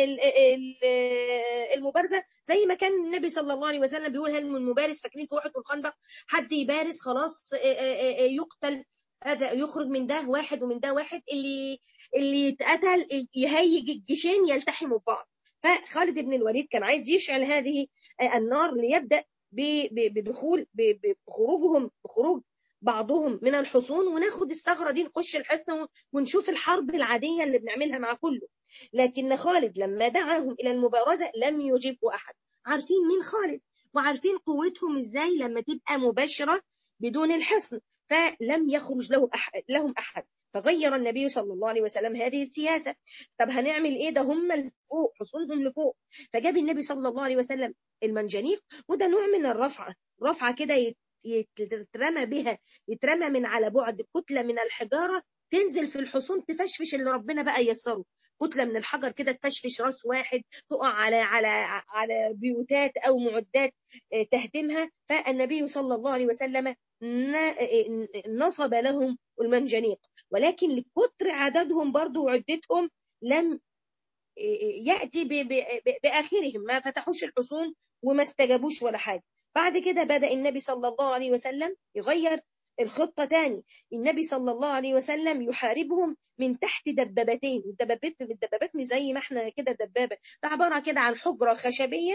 المبارزة زي ما كان النبي صلى الله عليه وسلم بيقول هل من مبارز فاكرين في وحده الخندق حد يبارز خلاص يقتل هذا يخرج من ده واحد ومن ده واحد اللي اللي اتقتل يهيج الجيشين يلتحموا ببعض فخالد بن الوليد كان عايز يشعل هذه النار ليبدأ بدخول بخروجهم بخروج بعضهم من الحصون وناخد الثغرة دي نخش الحصن ونشوف الحرب العادية اللي بنعملها مع كله لكن خالد لما دعاهم إلى المبارزة لم يجيبوا أحد عارفين مين خالد وعارفين قوتهم إزاي لما تبقى مباشرة بدون الحصن فلم يخرج له أحد لهم أحد فغير النبي صلى الله عليه وسلم هذه السياسة طب هنعمل ايه ده هم لفوق حصونهم لفوق فجاب النبي صلى الله عليه وسلم المنجنيق وده نوع من الرفعة رفعة كده يترمى بها يترمى من على بعد كتلة من الحجارة تنزل في الحصون تفشفش اللي ربنا بقى يسره كتلة من الحجر كده تفشفش راس واحد تقع على على على بيوتات أو معدات تهدمها فالنبي صلى الله عليه وسلم نصب لهم المنجنيق ولكن لكتر عددهم برضو وعدتهم لم يأتي بآخرهم ما فتحوش الحصون وما استجابوش ولا حاجة بعد كده بدأ النبي صلى الله عليه وسلم يغير الخطة تاني النبي صلى الله عليه وسلم يحاربهم من تحت دبابتين الدبابات الدبابات مش زي ما احنا كده دبابة ده عبارة كده عن حجرة خشبية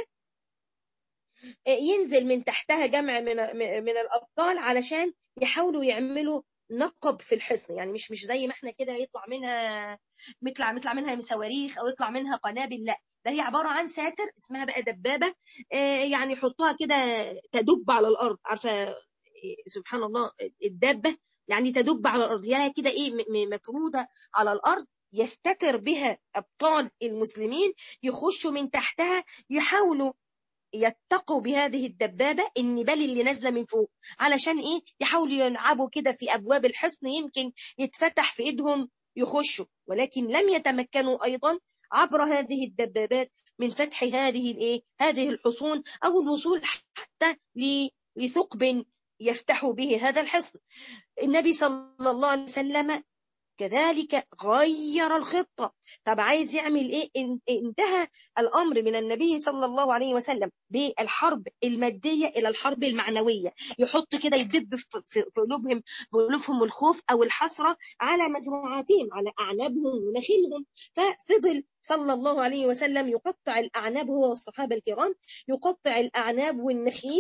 ينزل من تحتها جمع من من الأبطال علشان يحاولوا يعملوا نقب في الحصن يعني مش مش زي ما احنا كده يطلع منها يطلع يطلع منها صواريخ او يطلع منها قنابل لا ده هي عباره عن ساتر اسمها بقى دبابه آه يعني يحطوها كده تدب على الارض عارفه سبحان الله الدابه يعني تدب على الارض يعني كده ايه مفروده على الارض يستتر بها ابطال المسلمين يخشوا من تحتها يحاولوا يتقوا بهذه الدبابة النبال اللي نازلة من فوق علشان ايه يحاولوا يلعبوا كده في ابواب الحصن يمكن يتفتح في ايدهم يخشوا ولكن لم يتمكنوا ايضا عبر هذه الدبابات من فتح هذه الايه هذه الحصون او الوصول حتى لثقب يفتح به هذا الحصن النبي صلى الله عليه وسلم كذلك غير الخطة طب عايز يعمل ايه انتهى الامر من النبي صلى الله عليه وسلم بالحرب المادية الى الحرب المعنوية يحط كده يدب في قلوبهم بقلوبهم الخوف او الحسرة على مزروعاتهم على اعنابهم ونخيلهم ففضل صلى الله عليه وسلم يقطع الاعناب هو والصحابة الكرام يقطع الاعناب والنخيل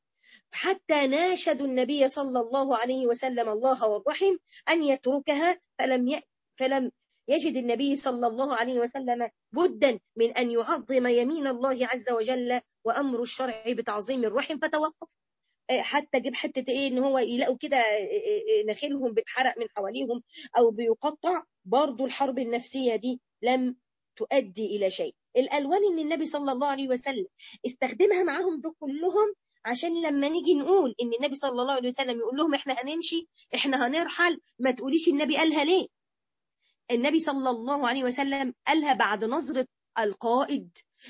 حتى ناشدوا النبي صلى الله عليه وسلم الله والرحم أن يتركها فلم ي... فلم يجد النبي صلى الله عليه وسلم بدا من أن يعظم يمين الله عز وجل وأمر الشرع بتعظيم الرحم فتوقف حتى جيب حتة ايه ان هو يلاقوا كده نخيلهم بتحرق من حواليهم او بيقطع برضو الحرب النفسية دي لم تؤدي الى شيء الالوان اللي النبي صلى الله عليه وسلم استخدمها معاهم دول كلهم عشان لما نيجي نقول ان النبي صلى الله عليه وسلم يقول لهم احنا هنمشي احنا هنرحل ما تقوليش النبي قالها ليه النبي صلى الله عليه وسلم قالها بعد نظرة القائد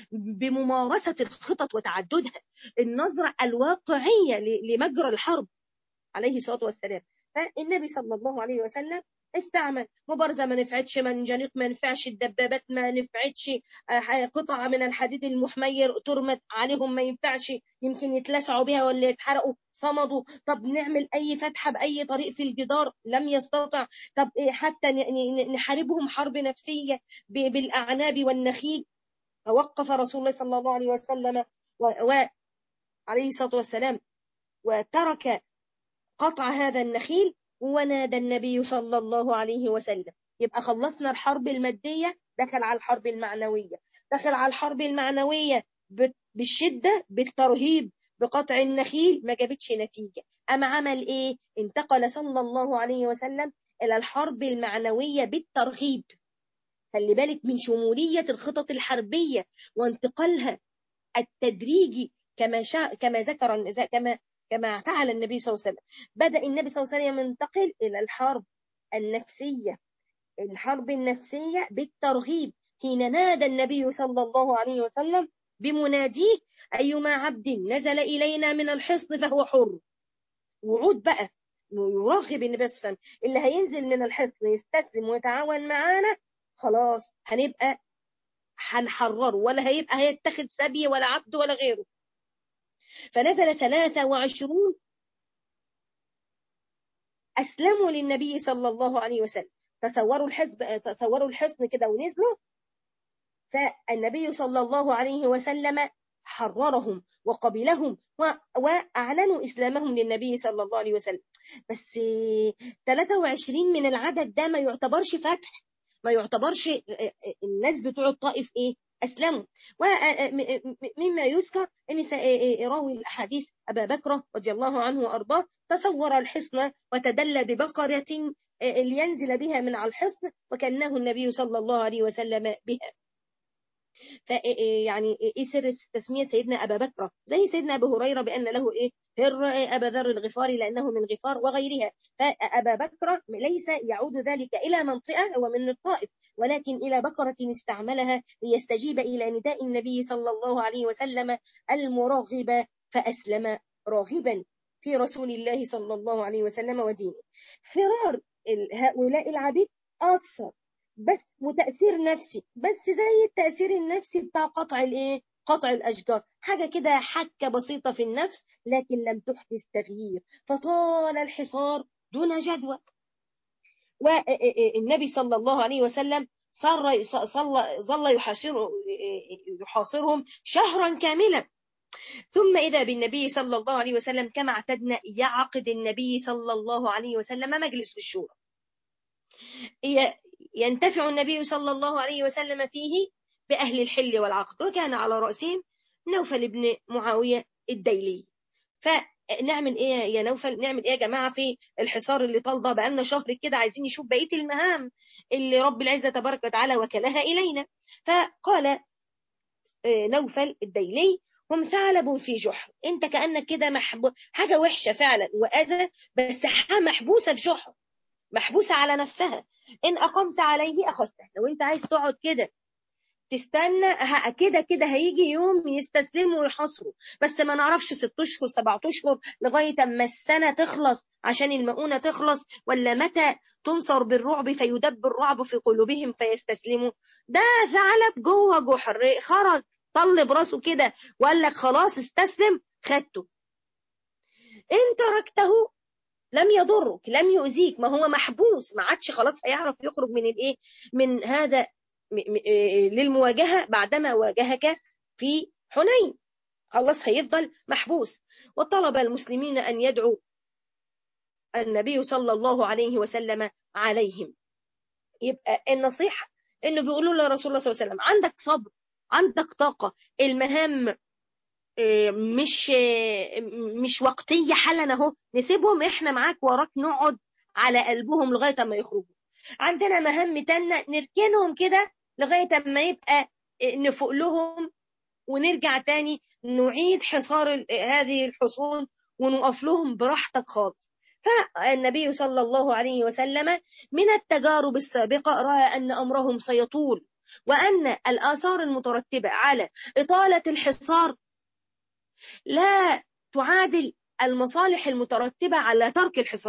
بممارسة الخطط وتعددها النظرة الواقعية لمجرى الحرب عليه الصلاة والسلام فالنبي صلى الله عليه وسلم استعمل مبارزة ما نفعتش منجنيق ما نفعش الدبابات ما نفعتش قطع من الحديد المحمير ترمت عليهم ما ينفعش يمكن يتلسعوا بها ولا يتحرقوا صمدوا طب نعمل أي فتحة بأي طريق في الجدار لم يستطع طب حتى نحاربهم حرب نفسية بالأعناب والنخيل توقف رسول الله صلى الله عليه وسلم وعليه الصلاة والسلام وترك قطع هذا النخيل ونادى النبي صلى الله عليه وسلم يبقى خلصنا الحرب المادية دخل على الحرب المعنوية دخل على الحرب المعنوية بالشدة بالترهيب بقطع النخيل ما جابتش نتيجة أما عمل إيه انتقل صلى الله عليه وسلم إلى الحرب المعنوية بالترهيب خلي بالك من شمولية الخطط الحربية وانتقالها التدريجي كما شاء كما ذكر كما كما فعل النبي صلى الله عليه وسلم بدأ النبي صلى الله عليه وسلم ينتقل إلى الحرب النفسية الحرب النفسية بالترغيب حين نادى النبي صلى الله عليه وسلم بمناديه أيما عبد نزل إلينا من الحصن فهو حر وعود بقى يرغب النبي صلى الله عليه وسلم اللي هينزل من الحصن يستسلم ويتعاون معانا خلاص هنبقى هنحرره ولا هيبقى هيتخذ سبي ولا عبد ولا غيره فنزل ثلاثة وعشرون أسلموا للنبي صلى الله عليه وسلم تصوروا الحزب تصوروا الحصن كده ونزلوا فالنبي صلى الله عليه وسلم حررهم وقبلهم وأعلنوا إسلامهم للنبي صلى الله عليه وسلم بس 23 من العدد ده ما يعتبرش فتح ما يعتبرش الناس بتوع الطائف ايه أسلموا ومما يذكر أن راوي الأحاديث أبا بكر رضي الله عنه وأرضاه تصور الحصن وتدلى ببقرة لينزل بها من على الحصن وكأنه النبي صلى الله عليه وسلم بها يعني ايه سر تسمية سيدنا أبا بكر زي سيدنا أبو هريرة بأن له إيه هر أبا ذر الغفاري لأنه من غفار وغيرها فأبا بكر ليس يعود ذلك إلى منطقة هو من الطائف ولكن إلى بكرة استعملها ليستجيب إلى نداء النبي صلى الله عليه وسلم المرغب فأسلم راغبا في رسول الله صلى الله عليه وسلم ودينه فرار هؤلاء العبيد أثر بس وتأثير نفسي بس زي التأثير النفسي بتاع قطع الايه قطع الأشجار حاجة كده حكة بسيطة في النفس لكن لم تحدث تغيير فطال الحصار دون جدوى والنبي صلى الله عليه وسلم صار صلى ظل يحاصر يحاصرهم شهرا كاملا ثم إذا بالنبي صلى الله عليه وسلم كما اعتدنا يعقد النبي صلى الله عليه وسلم مجلس الشورى ينتفع النبي صلى الله عليه وسلم فيه بأهل الحل والعقد وكان على رأسهم نوفل بن معاوية الديلي فنعمل ايه يا نوفل نعمل ايه يا جماعة في الحصار اللي طالبه بقالنا شهر كده عايزين نشوف بقية المهام اللي رب العزة تبارك وتعالى وكلها إلينا فقال نوفل الديلي هم ثعلب في جحر انت كأنك كده محبو... حاجة وحشة فعلا وأذى بس محبوسة في جحر محبوسة على نفسها إن أقمت عليه أخذته لو أنت عايز تقعد كده تستنى كده كده هيجي يوم يستسلموا ويحاصروا بس ما نعرفش ست اشهر سبعة اشهر لغايه اما السنه تخلص عشان المؤونه تخلص ولا متى تنصر بالرعب فيدب الرعب في قلوبهم فيستسلموا ده ثعلب جوه جحر خرج طل براسه كده وقال لك خلاص استسلم خدته ان تركته لم يضرك لم يؤذيك ما هو محبوس ما عادش خلاص هيعرف يخرج من الايه من هذا للمواجهة بعدما واجهك في حنين خلاص هيفضل محبوس وطلب المسلمين أن يدعوا النبي صلى الله عليه وسلم عليهم يبقى النصيحة انه بيقولوا له رسول الله صلى الله عليه وسلم عندك صبر عندك طاقة المهام مش مش وقتية حالا اهو نسيبهم احنا معاك وراك نقعد على قلبهم لغاية ما يخرجوا عندنا مهام تانية نركنهم كده لغاية ما يبقى نفوق لهم ونرجع تاني نعيد حصار هذه الحصون ونقف لهم براحتك خالص فالنبي صلى الله عليه وسلم من التجارب السابقة رأى أن أمرهم سيطول وأن الآثار المترتبة على إطالة الحصار لا تعادل المصالح المترتبة على ترك الحصار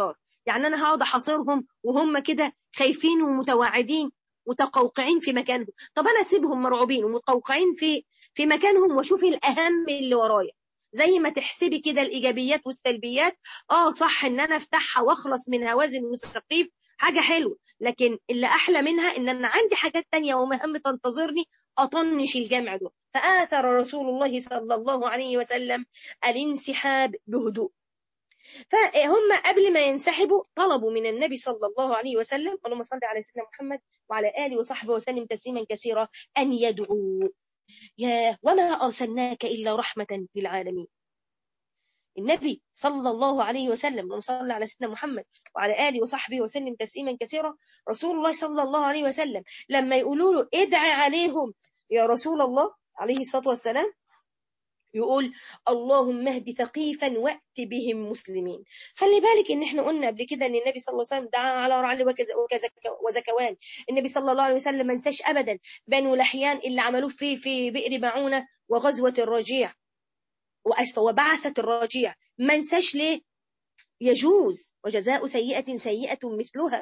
يعني انا هقعد احاصرهم وهم كده خايفين ومتوعدين متقوقعين في مكانهم طب انا اسيبهم مرعوبين ومتقوقعين في في مكانهم واشوف الاهم اللي ورايا زي ما تحسبي كده الايجابيات والسلبيات اه صح ان انا افتحها واخلص من هوازن وسقيف حاجه حلوه لكن اللي احلى منها ان انا عندي حاجات تانية ومهام تنتظرني اطنش الجمع ده فاثر رسول الله صلى الله عليه وسلم الانسحاب بهدوء فهم قبل ما ينسحبوا طلبوا من النبي صلى الله عليه وسلم اللهم صل على سيدنا محمد وعلى اله وصحبه وسلم تسليما كثيرا ان يدعوا يا وما ارسلناك الا رحمه للعالمين النبي صلى الله عليه وسلم وصلى على سيدنا محمد وعلى آله وصحبه وسلم تسليما كثيرا رسول الله صلى الله عليه وسلم لما يقولوا له ادعي عليهم يا رسول الله عليه الصلاة والسلام يقول اللهم اهد ثقيفا وات بهم مسلمين خلي بالك ان احنا قلنا قبل كده ان النبي صلى الله عليه وسلم دعا على رعل وكذا وكذا وزكوان النبي صلى الله عليه وسلم ما انساش ابدا بنو لحيان اللي عملوه في في بئر معونه وغزوه الرجيع وبعثة الراجع ما انساش ليه يجوز وجزاء سيئة سيئة مثلها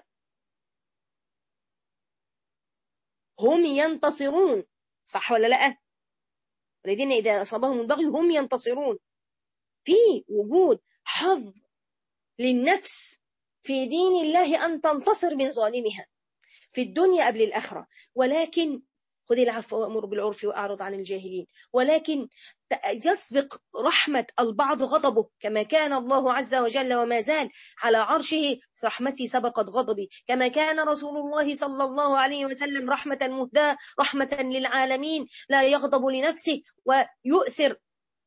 هم ينتصرون صح ولا لا الذين إذا أصابهم البغي هم ينتصرون في وجود حظ للنفس في دين الله أن تنتصر من ظالمها في الدنيا قبل الآخرة ولكن خذ العفو وأمر بالعرف وأعرض عن الجاهلين ولكن يسبق رحمة البعض غضبه كما كان الله عز وجل وما زال على عرشه رحمتي سبقت غضبي كما كان رسول الله صلى الله عليه وسلم رحمة مهداة رحمة للعالمين لا يغضب لنفسه ويؤثر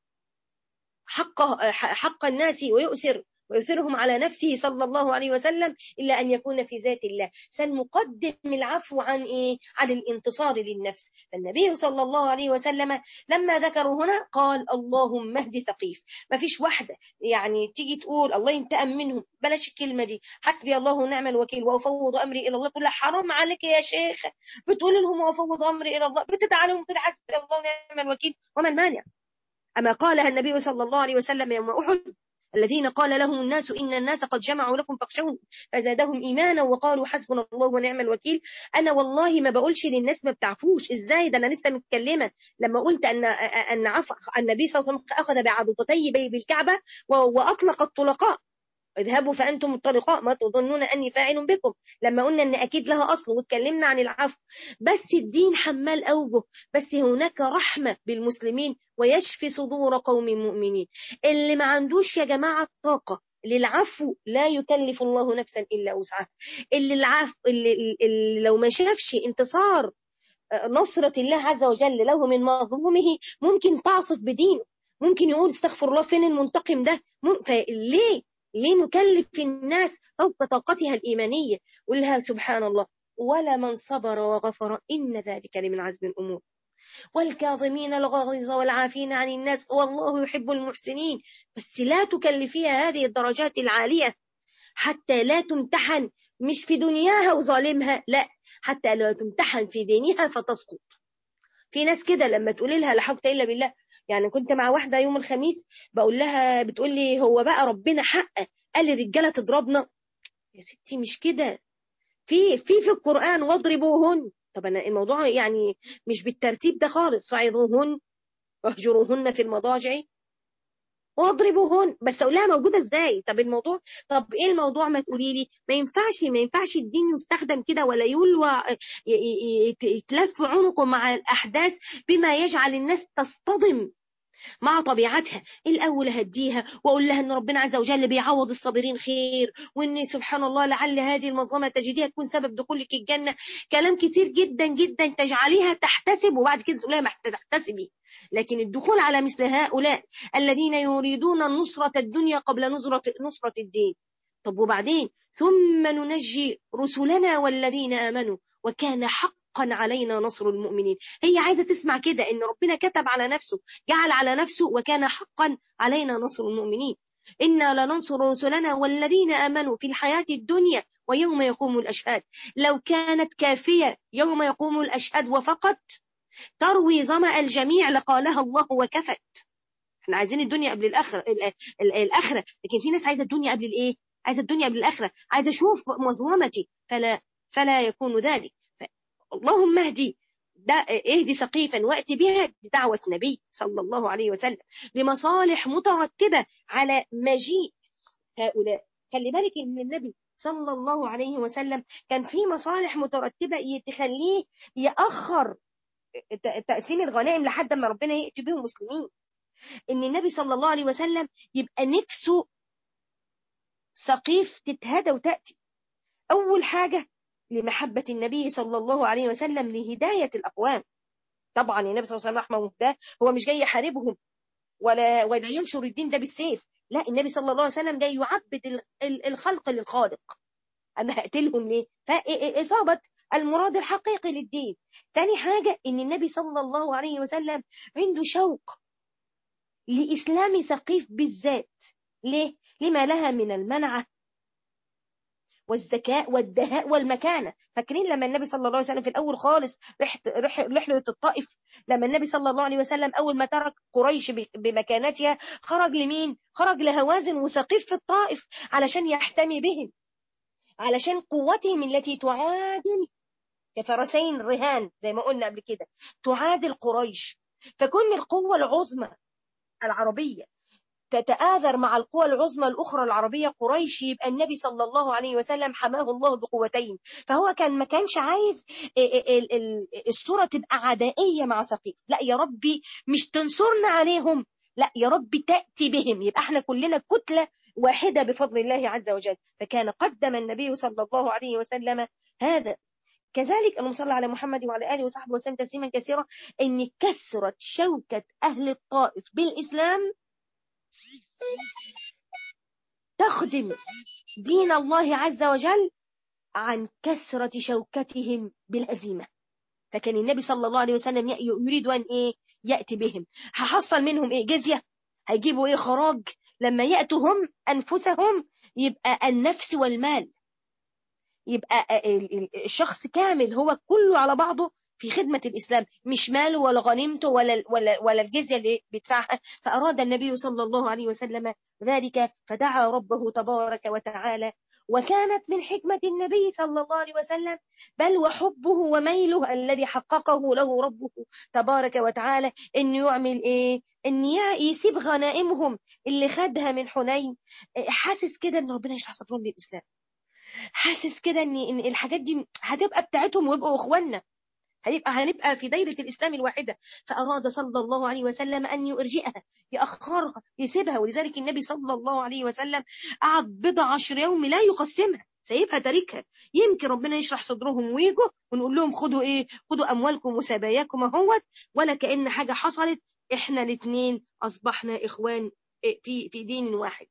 حق, حق الناس ويؤثر ويثرهم على نفسه صلى الله عليه وسلم إلا أن يكون في ذات الله سنقدم العفو عن إيه؟ عن الانتصار للنفس فالنبي صلى الله عليه وسلم لما ذكروا هنا قال اللهم اهد ثقيف ما فيش واحدة يعني تيجي تقول الله ينتقم منهم بلاش الكلمة دي حسبي الله ونعم الوكيل وأفوض أمري إلى الله تقول حرام عليك يا شيخ بتقول لهم وأفوض أمري إلى الله بتدعى لهم كده حسبي الله ونعم الوكيل وما المانع أما قالها النبي صلى الله عليه وسلم يوم أحد الذين قال لهم الناس إن الناس قد جمعوا لكم فاخشوهم فزادهم إيمانا وقالوا حسبنا الله ونعم الوكيل أنا والله ما بقولش للناس ما بتعفوش إزاي ده أنا لسه متكلمة لما قلت أن أن عف النبي صلى الله عليه وسلم أخذ بعضتي بالكعبة وأطلق الطلقاء اذهبوا فأنتم الطلقاء ما تظنون أني فاعل بكم لما قلنا أن أكيد لها أصل واتكلمنا عن العفو بس الدين حمال أوجه بس هناك رحمة بالمسلمين ويشفي صدور قوم مؤمنين اللي ما عندوش يا جماعة طاقة للعفو لا يكلف الله نفسا إلا وسعها اللي العفو اللي, اللي لو ما شافش انتصار نصرة الله عز وجل له من مظلومه ممكن تعصف بدينه ممكن يقول استغفر الله فين المنتقم ده فليه ليه نكلف الناس فوق طاقتها الإيمانية قلها سبحان الله ولا من صبر وغفر إن ذلك لمن عزم الأمور والكاظمين الغيظ والعافين عن الناس والله يحب المحسنين بس لا تكلفيها هذه الدرجات العالية حتى لا تمتحن مش في دنياها وظالمها لا حتى لا تمتحن في دينها فتسقط في ناس كده لما تقولي لها لا حول الا بالله يعني كنت مع واحدة يوم الخميس بقول لها بتقول لي هو بقى ربنا حق قال للرجالة تضربنا يا ستي مش كده في في في القرآن واضربوهن طب انا الموضوع يعني مش بالترتيب ده خالص فعظوهن واهجروهن في المضاجع واضربوهن بس اقول لها موجوده ازاي طب الموضوع طب ايه الموضوع ما تقولي لي ما ينفعش ما ينفعش الدين يستخدم كده ولا يلوى يتلف عنقه مع الاحداث بما يجعل الناس تصطدم مع طبيعتها الاول هديها واقول لها ان ربنا عز وجل بيعوض الصابرين خير وان سبحان الله لعل هذه المنظمه تجديها تكون سبب دخولك الجنه كلام كتير جدا جدا تجعليها تحتسب وبعد كده تقولها ما تحتسبي لكن الدخول على مثل هؤلاء الذين يريدون نصرة الدنيا قبل نصرة, نصرة الدين طب وبعدين ثم ننجي رسلنا والذين آمنوا وكان حقا علينا نصر المؤمنين هي عايزة تسمع كده ان ربنا كتب على نفسه جعل على نفسه وكان حقا علينا نصر المؤمنين إنا لننصر رسلنا والذين آمنوا في الحياة الدنيا ويوم يقوم الأشهاد لو كانت كافية يوم يقوم الأشهاد وفقط تروي ظمأ الجميع لقالها الله وكفت احنا عايزين الدنيا قبل الآخرة الآخرة لكن في ناس عايزة الدنيا قبل الإيه عايزة الدنيا قبل الآخرة عايزة أشوف مظلمتي فلا فلا يكون ذلك اللهم اهدي ده اهدي سقيفا واتي بها دعوة نبي صلى الله عليه وسلم لمصالح مترتبة على مجيء هؤلاء خلي بالك ان النبي صلى الله عليه وسلم كان في مصالح مترتبة تخليه يأخر تقسيم الغنائم لحد ما ربنا يأتي بهم مسلمين ان النبي صلى الله عليه وسلم يبقى نفسه سقيف تتهدى وتأتي أول حاجة لمحبة النبي صلى الله عليه وسلم لهداية الأقوام طبعا النبي صلى الله عليه وسلم رحمه الله هو مش جاي يحاربهم ولا ولا ينشر الدين ده بالسيف لا النبي صلى الله عليه وسلم جاي يعبد الخلق للخالق أنا هقتلهم ليه فإصابة المراد الحقيقي للدين ثاني حاجة إن النبي صلى الله عليه وسلم عنده شوق لإسلام ثقيف بالذات ليه؟ لما لها من المنعة والذكاء والدهاء والمكانة فاكرين لما النبي صلى الله عليه وسلم في الأول خالص رحت رحلة الطائف لما النبي صلى الله عليه وسلم أول ما ترك قريش بمكانتها خرج لمين خرج لهوازن وسقيف في الطائف علشان يحتمي بهم علشان قوتهم التي تعادل كفرسين رهان زي ما قلنا قبل كده تعادل قريش فكل القوة العظمى العربية تتآذر مع القوى العظمى الأخرى العربية قريش يبقى النبي صلى الله عليه وسلم حماه الله بقوتين فهو كان ما كانش عايز الصورة تبقى عدائية مع سقيف لا يا ربي مش تنصرنا عليهم لا يا ربي تأتي بهم يبقى احنا كلنا كتلة واحدة بفضل الله عز وجل فكان قدم النبي صلى الله عليه وسلم هذا كذلك اللهم صل على محمد وعلى آله وصحبه وسلم تسليما كثيرا ان كثرة شوكة أهل الطائف بالإسلام تخدم دين الله عز وجل عن كثرة شوكتهم بالهزيمة فكان النبي صلى الله عليه وسلم يريد أن إيه يأتي بهم هحصل منهم إيه جزية هيجيبوا إيه خراج لما يأتوا هم أنفسهم يبقى النفس والمال يبقى الشخص كامل هو كله على بعضه في خدمة الإسلام مش ماله ولا غنيمته ولا, ولا, ولا الجزية اللي بيدفعها فأراد النبي صلى الله عليه وسلم ذلك فدعا ربه تبارك وتعالى وكانت من حكمة النبي صلى الله عليه وسلم بل وحبه وميله الذي حققه له ربه تبارك وتعالى إن يعمل إيه إن يسيب غنائمهم اللي خدها من حنين حاسس كده إن ربنا يشرح صدرهم للإسلام حاسس كده إن, إن الحاجات دي هتبقى بتاعتهم ويبقوا إخواننا هيبقى هنبقى في دايرة الإسلام الواحدة فأراد صلى الله عليه وسلم أن يرجئها يأخرها يسيبها ولذلك النبي صلى الله عليه وسلم قعد بضع عشر يوم لا يقسمها سايبها تاركها يمكن ربنا يشرح صدرهم ويجوا ونقول لهم خدوا ايه خدوا اموالكم وسباياكم اهوت ولا كأن حاجة حصلت احنا الاثنين اصبحنا اخوان في في دين واحد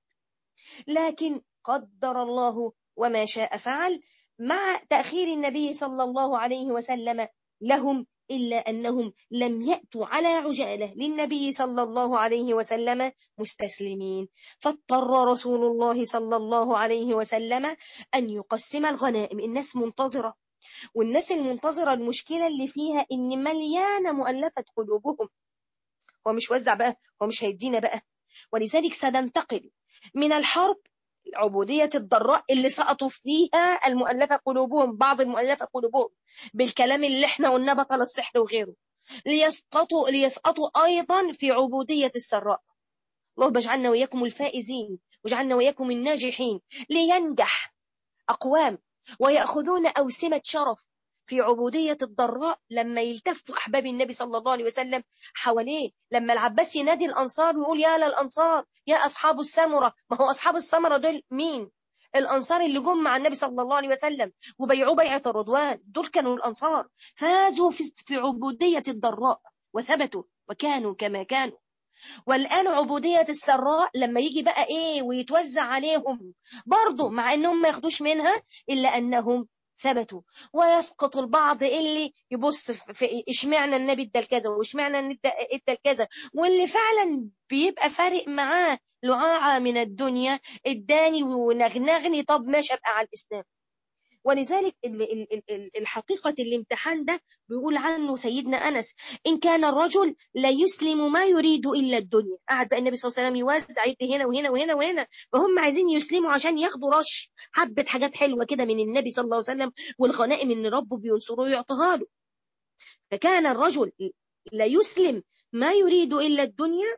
لكن قدر الله وما شاء فعل مع تأخير النبي صلى الله عليه وسلم لهم إلا أنهم لم يأتوا على عجالة للنبي صلى الله عليه وسلم مستسلمين فاضطر رسول الله صلى الله عليه وسلم أن يقسم الغنائم الناس منتظرة والناس المنتظرة المشكلة اللي فيها إن مليانة مؤلفة قلوبهم هو مش وزع بقى هو مش هيدينا بقى ولذلك سننتقل من الحرب عبودية الضراء اللي سقطوا فيها المؤلفة قلوبهم بعض المؤلفة قلوبهم بالكلام اللي احنا قلنا بطل السحر وغيره ليسقطوا ليسقطوا أيضا في عبودية السراء اللهم اجعلنا وإياكم الفائزين واجعلنا وإياكم الناجحين لينجح أقوام ويأخذون أوسمة شرف في عبودية الضراء لما يلتفوا أحباب النبي صلى الله عليه وسلم حواليه لما العباس ينادي الأنصار ويقول يا للأنصار يا أصحاب السمرة ما هو أصحاب السمرة دول مين الأنصار اللي جم مع النبي صلى الله عليه وسلم وبيعوا بيعة الرضوان دول كانوا الأنصار فازوا في عبودية الضراء وثبتوا وكانوا كما كانوا والآن عبودية السراء لما يجي بقى إيه ويتوزع عليهم برضه مع إنهم ما ياخدوش منها إلا أنهم ثبتوا ويسقط البعض اللي يبص في اشمعنى النبي ادى الكذا واشمعنى ادى الكذا واللي فعلا بيبقى فارق معاه لعاعة من الدنيا اداني ونغنغني طب ماشي ابقى على الاسلام ولذلك الحقيقة الامتحان ده بيقول عنه سيدنا أنس إن كان الرجل لا يسلم ما يريد إلا الدنيا قعد بقى النبي صلى الله عليه وسلم يوزع يدي هنا وهنا وهنا وهنا فهم عايزين يسلموا عشان ياخدوا رش حبة حاجات حلوة كده من النبي صلى الله عليه وسلم والغنائم إن ربه بينصره ويعطيها له فكان الرجل لا يسلم ما يريد إلا الدنيا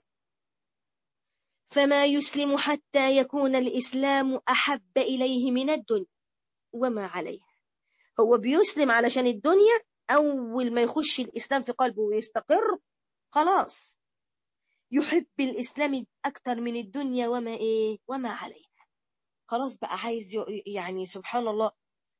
فما يسلم حتى يكون الإسلام أحب إليه من الدنيا وما عليه هو بيسلم علشان الدنيا أول ما يخش الإسلام في قلبه ويستقر خلاص يحب الإسلام أكثر من الدنيا وما إيه وما عليه خلاص بقى عايز يعني سبحان الله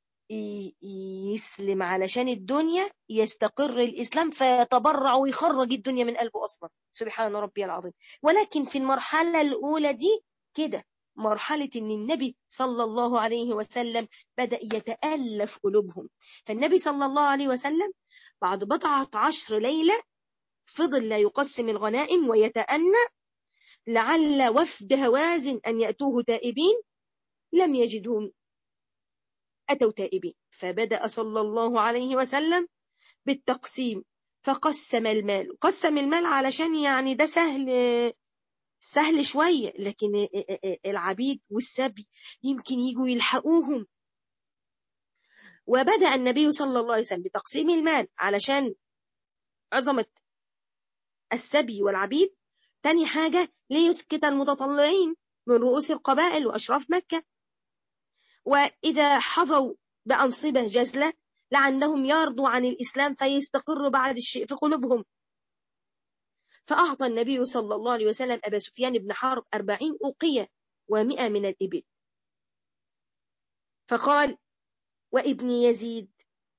يسلم علشان الدنيا يستقر الإسلام فيتبرع ويخرج الدنيا من قلبه أصلا سبحان ربي العظيم ولكن في المرحلة الأولى دي كده مرحلة أن النبي صلى الله عليه وسلم بدأ يتألف قلوبهم فالنبي صلى الله عليه وسلم بعد بضعة عشر ليلة فضل لا يقسم الغنائم ويتأنى لعل وفد هوازن أن يأتوه تائبين لم يجدهم أتوا تائبين فبدأ صلى الله عليه وسلم بالتقسيم فقسم المال قسم المال علشان يعني ده سهل سهل شوية لكن العبيد والسبي يمكن يجوا يلحقوهم وبدأ النبي صلى الله عليه وسلم بتقسيم المال علشان عظمة السبي والعبيد تاني حاجة ليسكت المتطلعين من رؤوس القبائل وأشراف مكة وإذا حظوا بأنصبة جزلة لعلهم يرضوا عن الإسلام فيستقر بعد الشيء في قلوبهم فأعطى النبي صلى الله عليه وسلم أبا سفيان بن حرب أربعين أوقية ومئة من الإبل فقال وابن يزيد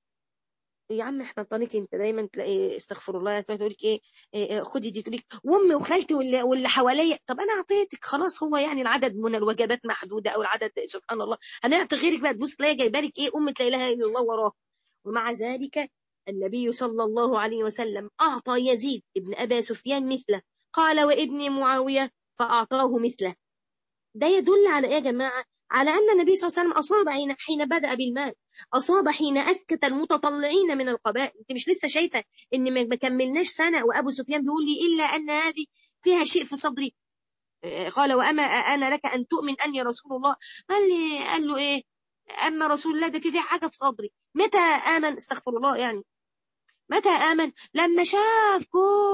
يا عم احنا طريق انت دايما تلاقي استغفر الله تقول لك ايه, إيه خدي دي تقول لك وامي وخالتي واللي, واللي حواليا طب انا اعطيتك خلاص هو يعني العدد من الوجبات محدوده او العدد سبحان الله هنعطي غيرك بقى تبص تلاقي جايبه لك ايه امه لا اله الا الله وراه ومع ذلك النبي صلى الله عليه وسلم اعطى يزيد ابن ابا سفيان مثله قال وابن معاويه فاعطاه مثله ده يدل على ايه يا جماعه على أن النبي صلى الله عليه وسلم أصاب حين, حين بدأ بالمال أصاب حين أسكت المتطلعين من القبائل أنت مش لسه شايفة إن ما كملناش سنة وأبو سفيان بيقول لي إلا أن هذه فيها شيء في صدري قال وأما أنا لك أن تؤمن أني رسول الله قال لي قال له إيه أما رسول الله ده في حاجة في صدري متى آمن استغفر الله يعني متى آمن لما شاف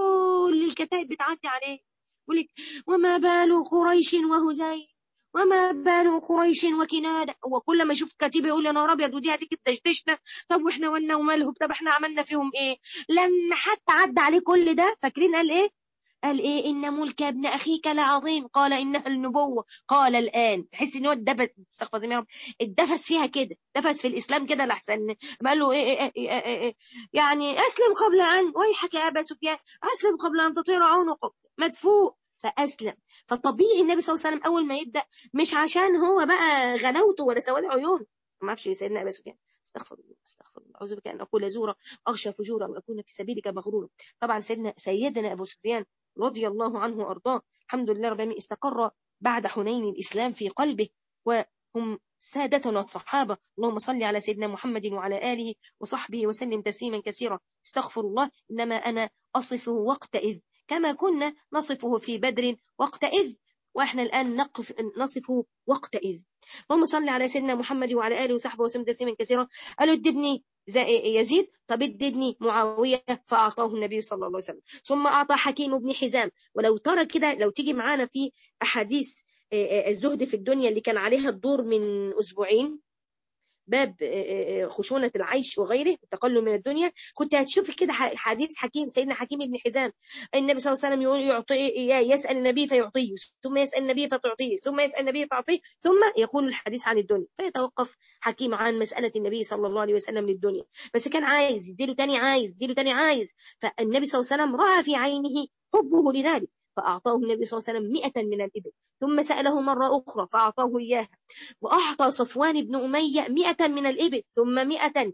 كل الكتائب بتعدي عليه يقول لك وما بال قريش وهزيل وما بال قريش وكنانة وكل ما يشوف كتيبة يقول يا نهار ابيض ودي هتيجي تدشتشنا طب واحنا ولنا ومالهم طب احنا عملنا فيهم ايه لما حتى عدى عليه كل ده فاكرين قال ايه قال ايه ان ملك ابن اخيك لعظيم قال انها النبوه قال الان تحس ان هو اتدفس استغفر الله اتدفس فيها كده دفس في الاسلام كده لحسن ما قال له إيه إيه إيه إيه إيه يعني اسلم قبل ان ويحك يا ابا سفيان اسلم قبل ان تطير عنقك مدفوع فأسلم فطبيعي النبي صلى الله عليه وسلم أول ما يبدأ مش عشان هو بقى غنوته ولا سواد عيون ما اعرفش سيدنا أبا سفيان استغفر الله استغفر الله أعوذ بك أن أقول زورا أغشى فجورا وأكون في سبيلك مغرورا طبعا سيدنا سيدنا أبو سفيان رضي الله عنه وأرضاه الحمد لله رب العالمين استقر بعد حنين الإسلام في قلبه وهم سادتنا الصحابة اللهم صل على سيدنا محمد وعلى آله وصحبه وسلم تسليما كثيرا استغفر الله إنما أنا أصفه وقتئذ كما كنا نصفه في بدر وقتئذ وإحنا الآن نقف نصفه وقتئذ اللهم صل على سيدنا محمد وعلى آله وصحبه وسلم تسليما كثيرا قالوا ادبني يزيد طب ادبني معاوية فأعطاه النبي صلى الله عليه وسلم ثم أعطى حكيم بن حزام ولو ترى كده لو تيجي معانا في أحاديث الزهد في الدنيا اللي كان عليها الدور من أسبوعين باب خشونة العيش وغيره التقلل من الدنيا كنت هتشوف كده حديث حكيم سيدنا حكيم بن حزام النبي صلى الله عليه وسلم يعطي يسأل النبي فيعطيه ثم يسأل النبي فتعطيه ثم يسأل النبي فيعطيه ثم يقول الحديث عن الدنيا فيتوقف حكيم عن مسألة النبي صلى الله عليه وسلم للدنيا بس كان عايز يديله تاني عايز يديله تاني عايز فالنبي صلى الله عليه وسلم رأى في عينه حبه لذلك فأعطاه النبي صلى الله عليه وسلم مئة من الإبل ثم سأله مرة أخرى فأعطاه إياها وأعطى صفوان بن أمية مئة من الإبل ثم مئة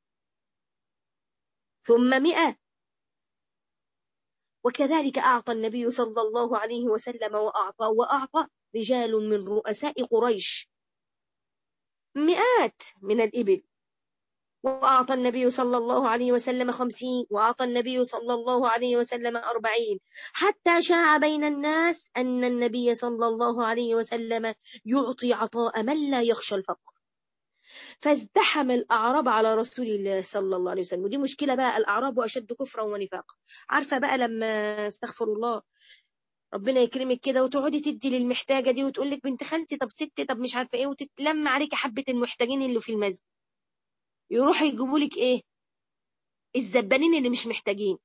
ثم مئة وكذلك أعطى النبي صلى الله عليه وسلم وأعطى وأعطى رجال من رؤساء قريش مئات من الإبل وأعطى النبي صلى الله عليه وسلم خمسين وأعطى النبي صلى الله عليه وسلم أربعين حتى شاع بين الناس أن النبي صلى الله عليه وسلم يعطي عطاء من لا يخشى الفقر فازدحم الأعراب على رسول الله صلى الله عليه وسلم ودي مشكلة بقى الأعراب أشد كفرا ونفاقا عارفة بقى لما استغفر الله ربنا يكرمك كده وتقعدي تدي للمحتاجة دي وتقول لك بنت خالتي طب ستي طب مش عارفة ايه وتتلم عليك حبة المحتاجين اللي في المسجد يروحوا يجيبوا لك ايه الزبانين اللي مش محتاجين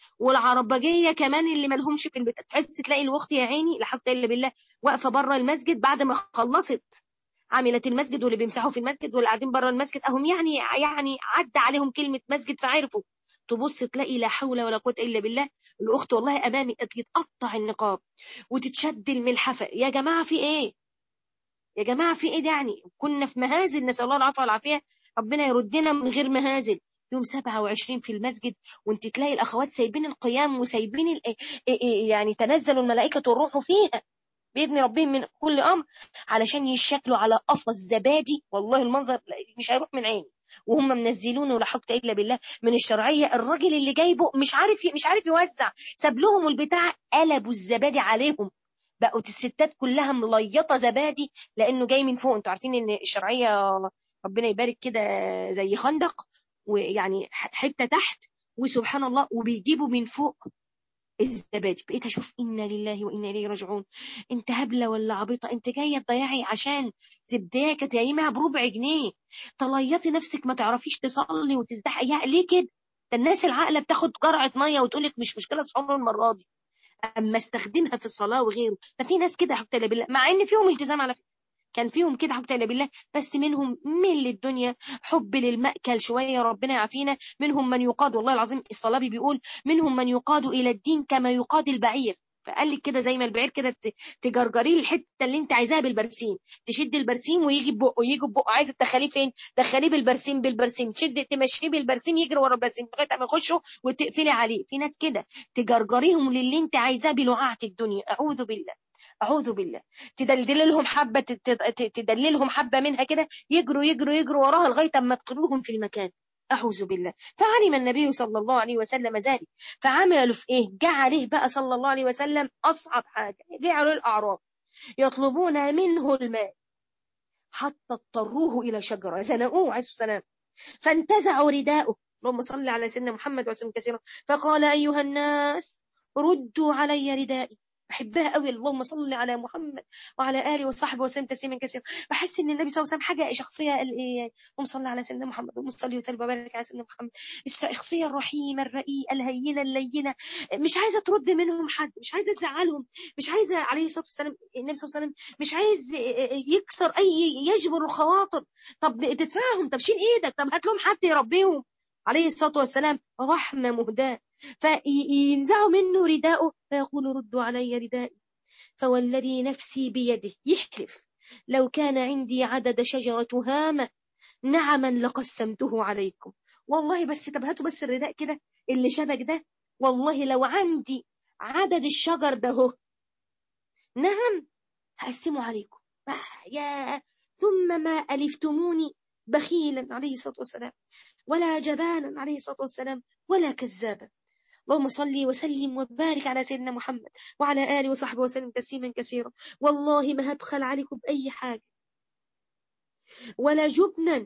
والعربجيه كمان اللي مالهمش في البيت تحس تلاقي الوقت يا عيني لا حول الا بالله واقفه بره المسجد بعد ما خلصت عامله المسجد واللي بيمسحوا في المسجد واللي قاعدين بره المسجد اهم يعني يعني عدى عليهم كلمه مسجد فعرفوا تبص تلاقي لا حول ولا قوه الا بالله الاخت والله امامي تتقطع النقاب وتتشد الملحفه يا جماعه في ايه يا جماعه في ايه ده يعني كنا في مهازل نسال الله العافيه والعافيه ربنا يردنا من غير مهازل يوم 27 في المسجد وانت تلاقي الاخوات سايبين القيام وسايبين ال... يعني تنزلوا الملائكه والروح فيها باذن ربهم من كل امر علشان يشكلوا على قفص زبادي والله المنظر مش هيروح من عيني وهم منزلونه ولا حول الا بالله من الشرعيه الراجل اللي جايبه مش عارف مش عارف يوزع ساب لهم البتاع قلبوا الزبادي عليهم بقوا الستات كلها مليطه زبادي لانه جاي من فوق انتوا عارفين ان الشرعيه ربنا يبارك كده زي خندق ويعني حته تحت وسبحان الله وبيجيبوا من فوق الزبادي بقيت اشوف انا لله وانا اليه راجعون انت هبله ولا عبيطه انت جايه تضيعي عشان زبدايه كانت قايمها بربع جنيه طليطي نفسك ما تعرفيش تصلي وتزدحي ليه كده ده الناس العاقله بتاخد جرعه ميه وتقول لك مش مشكله صحور المره دي اما استخدمها في الصلاه وغيره ففي ناس كده حتى بالله مع ان فيهم التزام على فكره كان فيهم كده حب تعالى بالله بس منهم مل الدنيا حب للمأكل شوية ربنا يعافينا منهم من يقاد والله العظيم الصلابي بيقول منهم من يقاد إلى الدين كما يقاد البعير فقال لك كده زي ما البعير كده تجرجريه الحته اللي انت عايزاها بالبرسيم تشد البرسيم ويجي ببقه يجي ببقه عايزه تدخليه فين دخليه بالبرسيم بالبرسيم تشد تمشيه بالبرسيم يجري ورا البرسيم لغايه ما يخشوا وتقفلي عليه في ناس كده تجرجريهم للي انت عايزاه بلعاعه الدنيا اعوذ بالله اعوذ بالله تدلدل لهم حبه تدللهم حبه منها كده يجروا يجروا يجروا وراها لغايه اما تقلوهم في المكان أعوذ بالله فعلم النبي صلى الله عليه وسلم ذلك فعملوا في إيه جعله بقى صلى الله عليه وسلم أصعب حاجة جعلوا الأعراب يطلبون منه الماء حتى اضطروه إلى شجرة زنقوه عليه السلام فانتزعوا رداءه اللهم صل على سيدنا محمد وسلم كثيرا فقال أيها الناس ردوا علي ردائي بحبها قوي اللهم صل على محمد وعلى اله وصحبه وسلم تسليما كثيرا بحس ان النبي صلى الله عليه وسلم حاجه شخصيه اللهم صل على سيدنا محمد اللهم صل وسلم وبارك على سيدنا محمد الشخصيه الرحيمه الرقيقه الهينه اللينه مش عايزه ترد منهم حد مش عايزه تزعلهم مش عايزه عليه الصلاه والسلام النبي صلى الله عليه وسلم مش عايز يكسر اي يجبر الخواطر طب تدفعهم طب شيل ايدك طب هات لهم حد يربيهم عليه الصلاه والسلام رحمه مهداه فينزعوا منه رداءه فيقول ردوا علي ردائي فوالذي نفسي بيده يحلف لو كان عندي عدد شجرة هامة نعما لقسمته عليكم والله بس طب هاتوا بس الرداء كده اللي شبك ده والله لو عندي عدد الشجر ده هو نعم هقسمه عليكم يا ثم ما ألفتموني بخيلا عليه الصلاة والسلام ولا جبانا عليه الصلاة والسلام ولا كذابا اللهم صل وسلم وبارك على سيدنا محمد وعلى آله وصحبه وسلم تسليما كثيرا والله ما هبخل عليكم بأي حاجة ولا جبنا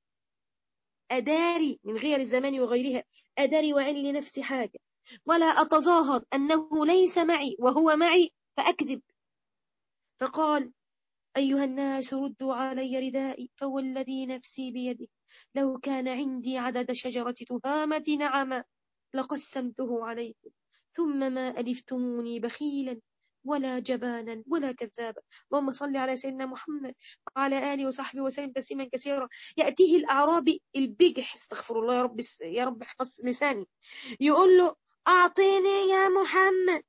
أداري من غير الزمان وغيرها أداري وعن لنفسي حاجة ولا أتظاهر أنه ليس معي وهو معي فأكذب فقال أيها الناس ردوا علي ردائي فوالذي نفسي بيده لو كان عندي عدد شجرة تهامة نعما لقسمته عليكم ثم ما ألفتموني بخيلا ولا جبانا ولا كذابا اللهم صل على سيدنا محمد وعلى آله وصحبه وسلم تسليما كثيرا يأتيه الأعرابي البجح استغفر الله يا رب يا رب احفظ لساني يقول له أعطيني يا محمد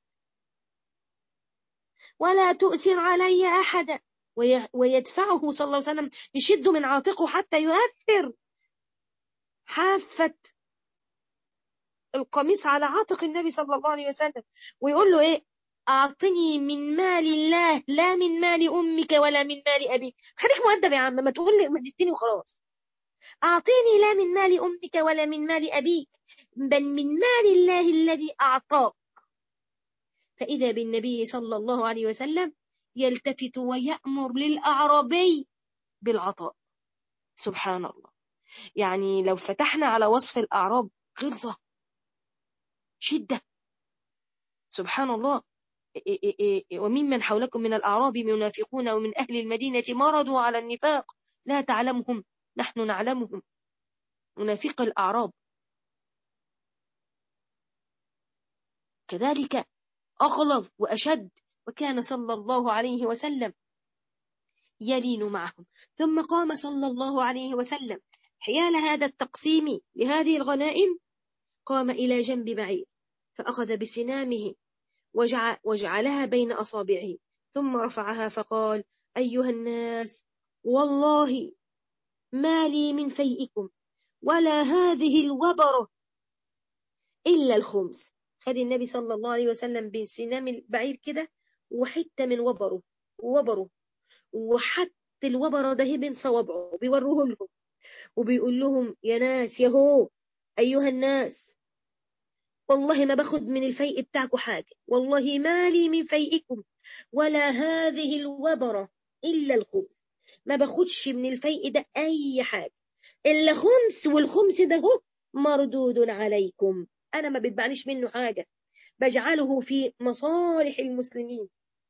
ولا تؤثر علي أحدا ويدفعه صلى الله عليه وسلم يشد من عاتقه حتى يؤثر حافة القميص على عاتق النبي صلى الله عليه وسلم ويقول له ايه أعطني من مال الله لا من مال أمك ولا من مال أبيك خليك مؤدب يا عم ما تقول لي ما تديني وخلاص أعطيني لا من مال أمك ولا من مال أبيك بل من مال الله الذي أعطاك فإذا بالنبي صلى الله عليه وسلم يلتفت ويأمر للأعرابي بالعطاء سبحان الله يعني لو فتحنا على وصف الأعراب غلظة شدة سبحان الله وممن حولكم من الأعراب منافقون ومن أهل المدينة مرضوا على النفاق لا تعلمهم نحن نعلمهم منافق الأعراب كذلك أغلظ وأشد وكان صلى الله عليه وسلم يلين معهم ثم قام صلى الله عليه وسلم حيال هذا التقسيم لهذه الغنائم قام إلى جنب بعيد فأخذ بسنامه وجع وجعلها بين أصابعه ثم رفعها فقال أيها الناس والله ما لي من فيئكم ولا هذه الوبرة إلا الخمس خد النبي صلى الله عليه وسلم بسنام البعير كده وحتة من وبره ووبره وحتى الوبرة ده بين صوابعه بيوروه لهم وبيقول لهم يا ناس يا هو أيها الناس والله ما باخد من الفيء بتاعكم حاجة والله ما لي من فيئكم ولا هذه الوبرة إلا الخمس ما باخدش من الفيء ده أي حاجة إلا خمس والخمس ده هو مردود عليكم أنا ما بتبعنيش منه حاجة بجعله في مصالح المسلمين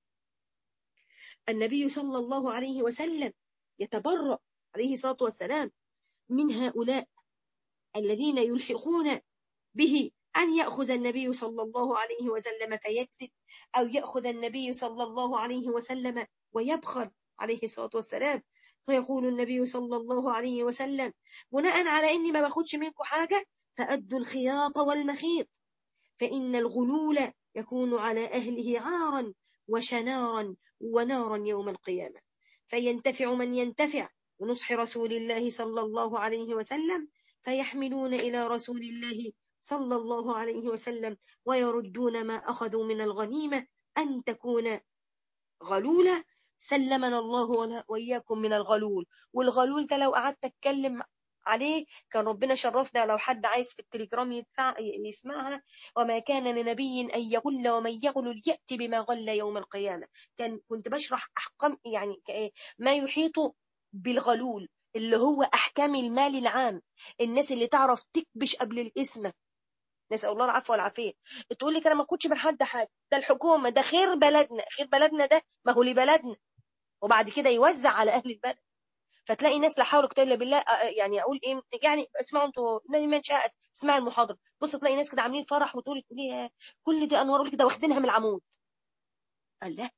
النبي صلى الله عليه وسلم يتبرأ عليه الصلاة والسلام من هؤلاء الذين يلحقون به أن يأخذ النبي صلى الله عليه وسلم فيكذب أو يأخذ النبي صلى الله عليه وسلم ويبخل عليه الصلاة والسلام فيقول النبي صلى الله عليه وسلم بناء على إني ما باخدش منكم حاجة فأدوا الخياط والمخيط فإن الغلول يكون على أهله عارا وشنارا ونارا يوم القيامة فينتفع من ينتفع ونصح رسول الله صلى الله عليه وسلم فيحملون إلى رسول الله صلى الله عليه وسلم ويردون ما أخذوا من الغنيمة أن تكون غلولة سلمنا الله وإياكم من الغلول والغلول ده لو قعدت أتكلم عليه كان ربنا شرفنا لو حد عايز في التليجرام يدفع يسمعها وما كان لنبي أن يغل ومن يغل يأتي بما غل يوم القيامة كان كنت بشرح أحكام يعني ما يحيط بالغلول اللي هو أحكام المال العام الناس اللي تعرف تكبش قبل الاسم نسأل الله العفو والعافية تقول لك أنا ما كنتش من حد حاجة ده الحكومة ده خير بلدنا خير بلدنا ده ما هو لبلدنا وبعد كده يوزع على أهل البلد فتلاقي ناس لا حول ولا الا بالله يعني اقول ايه يعني اسمعوا انتوا من شاءت اسمعوا المحاضره بص تلاقي ناس كده عاملين فرح وتقول تقولي كل دي انوار كده واخدينها من العمود قال لا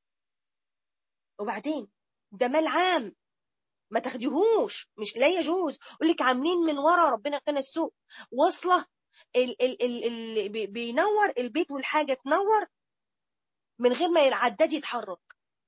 وبعدين ده مال عام ما تاخديهوش مش لا يجوز يقول لك عاملين من ورا ربنا كان السوق واصله ال ال ال ال بينور البيت والحاجه تنور من غير ما العداد يتحرك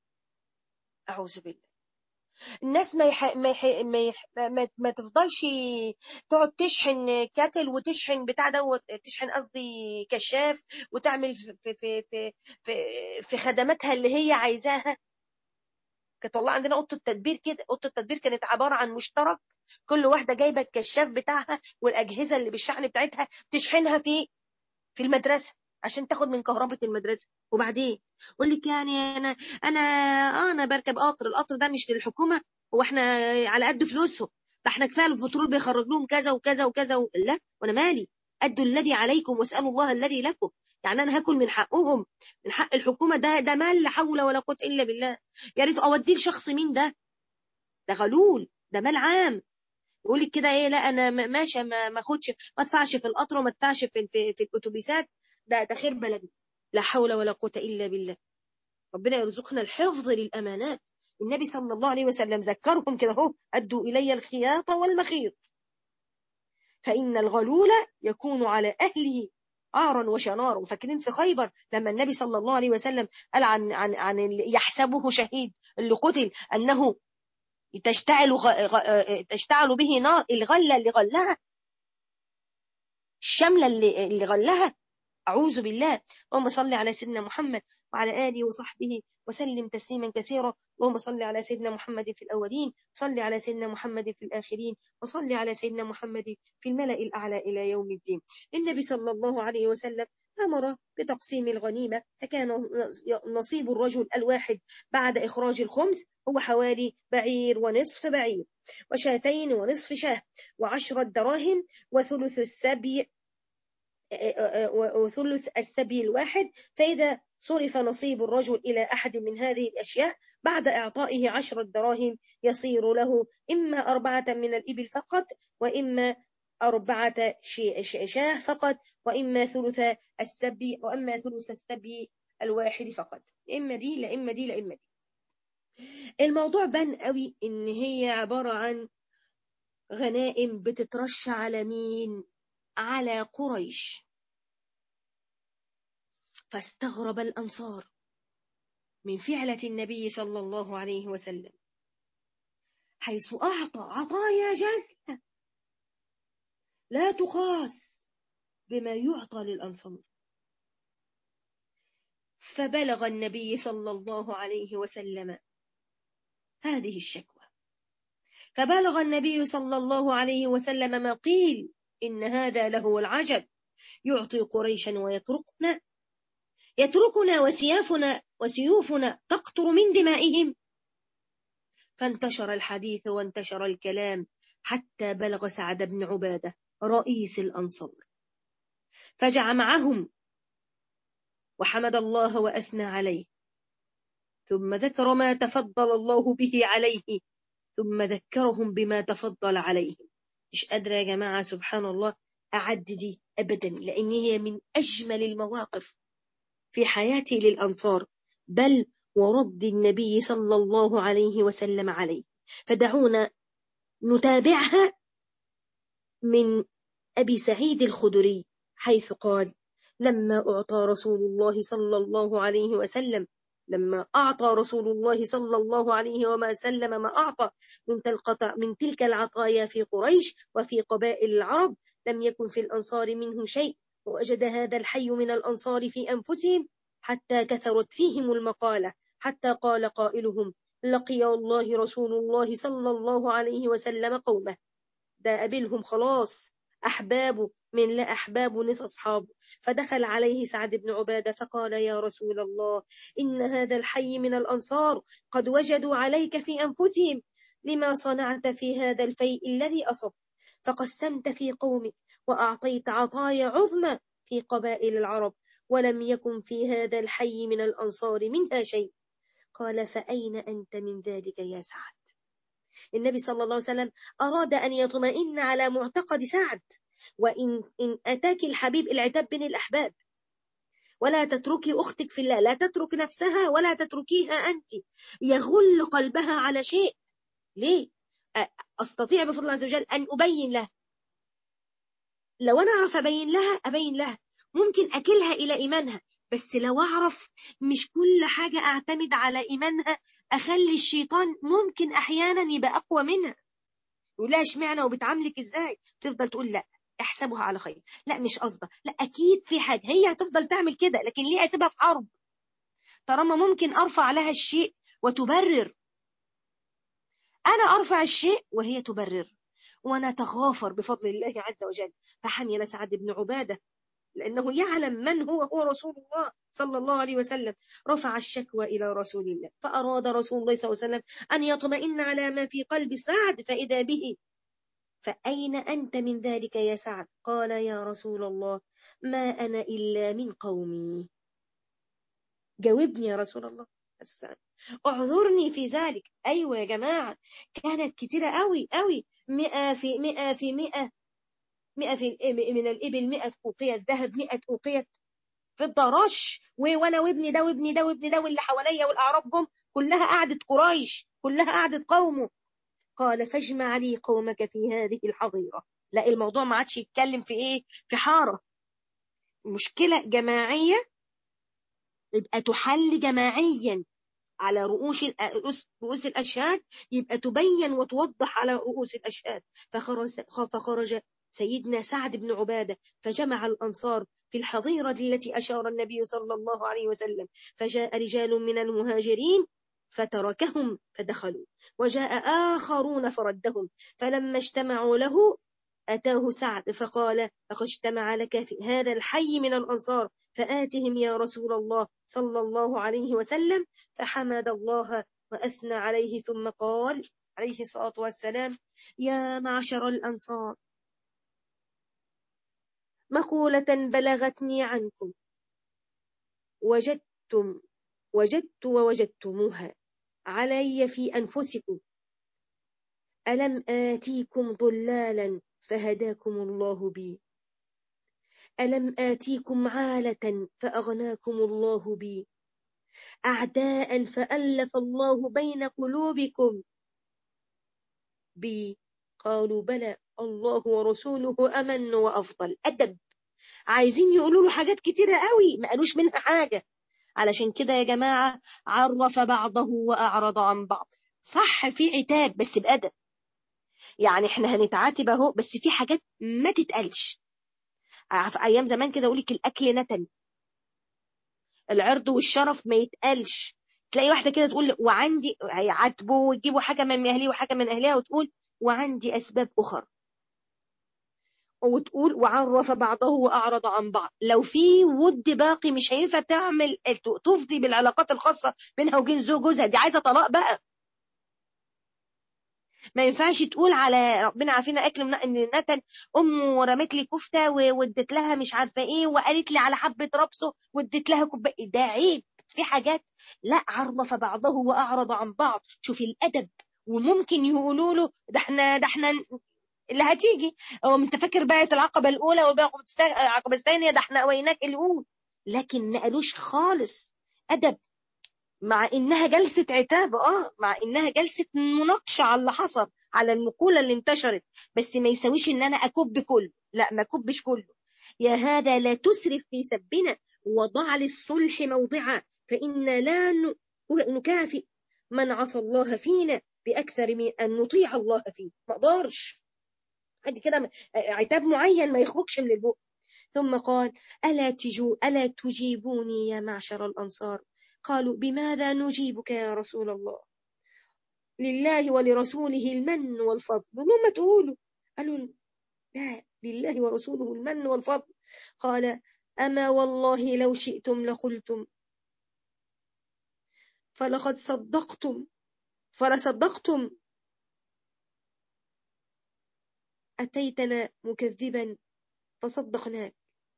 اعوذ بالله الناس ما يح... ما, يح... ما, يح... ما ما تفضلش تقعد تشحن كاتل وتشحن بتاع دوت تشحن قصدي كشاف وتعمل في في في في في خدماتها اللي هي عايزاها كانت والله عندنا اوضه التدبير كده اوضه التدبير كانت عباره عن مشترك كل واحده جايبه الكشاف بتاعها والاجهزه اللي بالشحن بتاعتها تشحنها في في المدرسه عشان تاخد من كهرباء المدرسه وبعدين يقول لك يعني انا انا آه انا بركب قطر القطر ده مش للحكومه هو احنا على قد فلوسهم ده احنا كفايه البترول بيخرج لهم كذا وكذا وكذا و... لا وانا مالي ادوا الذي عليكم واسالوا الله الذي لكم يعني انا هاكل من حقهم من حق الحكومه ده ده مال لا حول ولا قوه الا بالله يا ريت اوديه لشخص مين ده ده غلول ده مال عام يقول لك كده ايه لا انا ماشي ما ما اخدش ما ادفعش في القطر وما ادفعش في في, في الاتوبيسات ده ده خير بلدنا لا حول ولا قوة إلا بالله ربنا يرزقنا الحفظ للأمانات النبي صلى الله عليه وسلم ذكرهم كده اهو أدوا إلي الخياط والمخيط فإن الغلول يكون على أهله عارا وشنارا فاكرين في خيبر لما النبي صلى الله عليه وسلم قال عن عن عن يحسبه شهيد اللي قتل أنه تشتعل غ... غ... تشتعل به نار الغلة اللي غلها الشملة اللي, اللي غلها أعوذ بالله اللهم صل على سيدنا محمد وعلى آله وصحبه وسلم تسليما كثيرا اللهم صل على سيدنا محمد في الأولين صل على سيدنا محمد في الآخرين وصل على سيدنا محمد في الملأ الأعلى إلى يوم الدين النبي صلى الله عليه وسلم أمر بتقسيم الغنيمة فكان نصيب الرجل الواحد بعد إخراج الخمس هو حوالي بعير ونصف بعير وشاتين ونصف شاه وعشرة دراهم وثلث السبي وثلث السبي الواحد فإذا صرف نصيب الرجل إلى أحد من هذه الأشياء بعد إعطائه عشرة دراهم يصير له إما أربعة من الإبل فقط وإما أربعة شاه فقط وإما ثلث السبي وإما ثلث السبي الواحد فقط إما دي لا إما دي لا إما دي الموضوع بان قوي إن هي عبارة عن غنائم بتترش على مين على قريش فاستغرب الأنصار من فعلة النبي صلى الله عليه وسلم حيث أعطى عطايا جازلة لا تقاس بما يعطى للأنصار فبلغ النبي صلى الله عليه وسلم هذه الشكوى فبلغ النبي صلى الله عليه وسلم ما قيل إن هذا له العجب يعطي قريشا ويتركنا يتركنا وسيافنا وسيوفنا تقطر من دمائهم فانتشر الحديث وانتشر الكلام حتى بلغ سعد بن عبادة رئيس الأنصار فجع معهم وحمد الله وأثنى عليه ثم ذكر ما تفضل الله به عليه ثم ذكرهم بما تفضل عليهم مش قادرة يا جماعة سبحان الله أعد دي أبدا لأن هي من أجمل المواقف في حياتي للأنصار بل ورد النبي صلى الله عليه وسلم عليه فدعونا نتابعها من أبي سعيد الخدري حيث قال لما أعطى رسول الله صلى الله عليه وسلم لما أعطى رسول الله صلى الله عليه وسلم ما أعطى من, من تلك العطايا في قريش وفي قبائل العرب لم يكن في الأنصار منه شيء ووجد هذا الحي من الأنصار في أنفسهم حتى كثرت فيهم المقالة حتى قال قائلهم لقي الله رسول الله صلى الله عليه وسلم قومه ده قابلهم خلاص أحبابه من لا أحباب نس أصحابه فدخل عليه سعد بن عبادة فقال يا رسول الله إن هذا الحي من الأنصار قد وجدوا عليك في أنفسهم لما صنعت في هذا الفيء الذي أصب فقسمت في قومك وأعطيت عطايا عظمى في قبائل العرب ولم يكن في هذا الحي من الأنصار منها شيء قال فأين أنت من ذلك يا سعد النبي صلى الله عليه وسلم أراد أن يطمئن على معتقد سعد وإن إن أتاك الحبيب العتاب بين الأحباب ولا تتركي أختك في الله لا تترك نفسها ولا تتركيها أنت يغل قلبها على شيء ليه أستطيع بفضل الله عز وجل أن أبين له لو أنا أعرف أبين لها أبين لها ممكن أكلها إلى إيمانها بس لو أعرف مش كل حاجة أعتمد على إيمانها أخلي الشيطان ممكن أحيانا يبقى أقوى منها يقول لها اشمعنى وبتعاملك إزاي تفضل تقول لا احسبها على خير لا مش قصده لا أكيد في حاجة هي هتفضل تعمل كده لكن ليه أسيبها في حرب طالما ممكن أرفع لها الشيء وتبرر أنا أرفع الشيء وهي تبرر ونتغافر بفضل الله عز وجل فحمل سعد بن عبادة لأنه يعلم من هو هو رسول الله صلى الله عليه وسلم رفع الشكوى إلى رسول الله فأراد رسول الله صلى الله عليه وسلم أن يطمئن على ما في قلب سعد فإذا به فأين أنت من ذلك يا سعد قال يا رسول الله ما أنا إلا من قومي جاوبني يا رسول الله اعذرني في ذلك أيوة يا جماعة كانت كتيرة قوي قوي مئة في مئة في مئة مئة في من الإبل مئة أوقية ذهب مئة أوقية فضة رش وأنا وابني ده وابني ده وابني ده واللي حواليا والأعراب جم كلها قعدة قريش كلها قعدة قومه قال فاجمع لي قومك في هذه الحظيرة لا الموضوع ما عادش يتكلم في إيه في حارة مشكلة جماعية يبقى تحل جماعيا على رؤوس رؤوس الأشهاد يبقى تبين وتوضح على رؤوس الأشهاد فخرج, فخرج سيدنا سعد بن عبادة فجمع الأنصار في الحظيرة التي أشار النبي صلى الله عليه وسلم فجاء رجال من المهاجرين فتركهم فدخلوا وجاء آخرون فردهم فلما اجتمعوا له أتاه سعد فقال لقد اجتمع لك في هذا الحي من الأنصار فآتهم يا رسول الله صلى الله عليه وسلم فحمد الله وأثنى عليه ثم قال عليه الصلاة والسلام يا معشر الأنصار مقولة بلغتني عنكم وجدتم وجدت ووجدتموها علي في أنفسكم ألم آتيكم ضلالا فهداكم الله بي ألم آتيكم عالة فأغناكم الله بي أعداء فألف الله بين قلوبكم بي قالوا بلى الله ورسوله أمن وأفضل أدب عايزين يقولوا له حاجات كتيرة قوي ما قالوش منها حاجة علشان كده يا جماعة عرف بعضه وأعرض عن بعض صح في عتاب بس بأدب يعني احنا هنتعاتب اهو بس في حاجات ما تتقالش في ايام زمان كده يقولك الاكل نتن العرض والشرف ما يتقالش تلاقي واحده كده تقول وعندي هيعاتبوا ويجيبوا حاجه من اهلي وحاجه من اهلها وتقول وعندي اسباب اخرى وتقول وعرف بعضه واعرض عن بعض لو في ود باقي مش هينفع تعمل تفضي بالعلاقات الخاصه بينها وبين زوج جوزها دي عايزه طلاق بقى ما ينفعش تقول على ربنا عافينا اكل من ان نتن امه رمت لي كفته وادت لها مش عارفه ايه وقالت لي على حبه ربصه وادت لها كوبايه ده عيب في حاجات لا عرف بعضه واعرض عن بعض شوف الادب وممكن يقولوا له ده احنا ده احنا اللي هتيجي هو انت فاكر بقت العقبه الاولى والعقبه الثانيه ده احنا قويناك الاولى لكن ما قالوش خالص ادب مع انها جلسة عتاب اه مع انها جلسة مناقشة على اللي حصل على المقولة اللي انتشرت بس ما يساويش ان انا اكب كله لا ما اكبش كله يا هذا لا تسرف في سبنا وضع للصلح موضعا فإنا لا نكافئ من عصى الله فينا بأكثر من أن نطيع الله فيه ما اقدرش حد كده عتاب معين ما يخرجش من البق ثم قال ألا, تجو ألا تجيبوني يا معشر الأنصار قالوا بماذا نجيبك يا رسول الله لله ولرسوله المن والفضل ما تقولوا قالوا لا لله ورسوله المن والفضل قال أما والله لو شئتم لقلتم فلقد صدقتم فلصدقتم أتيتنا مكذبا فصدقناك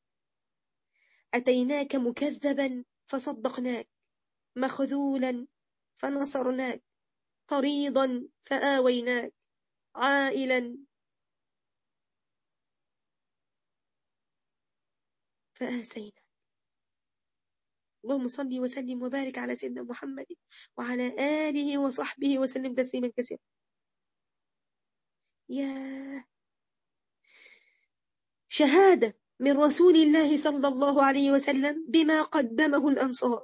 أتيناك مكذبا فصدقناك مخذولا فنصرناك طريضا فآويناك عائلا فآسينا اللهم صل وسلم وبارك على سيدنا محمد وعلى آله وصحبه وسلم تسليما كثيرا يا شهادة من رسول الله صلى الله عليه وسلم بما قدمه الأنصار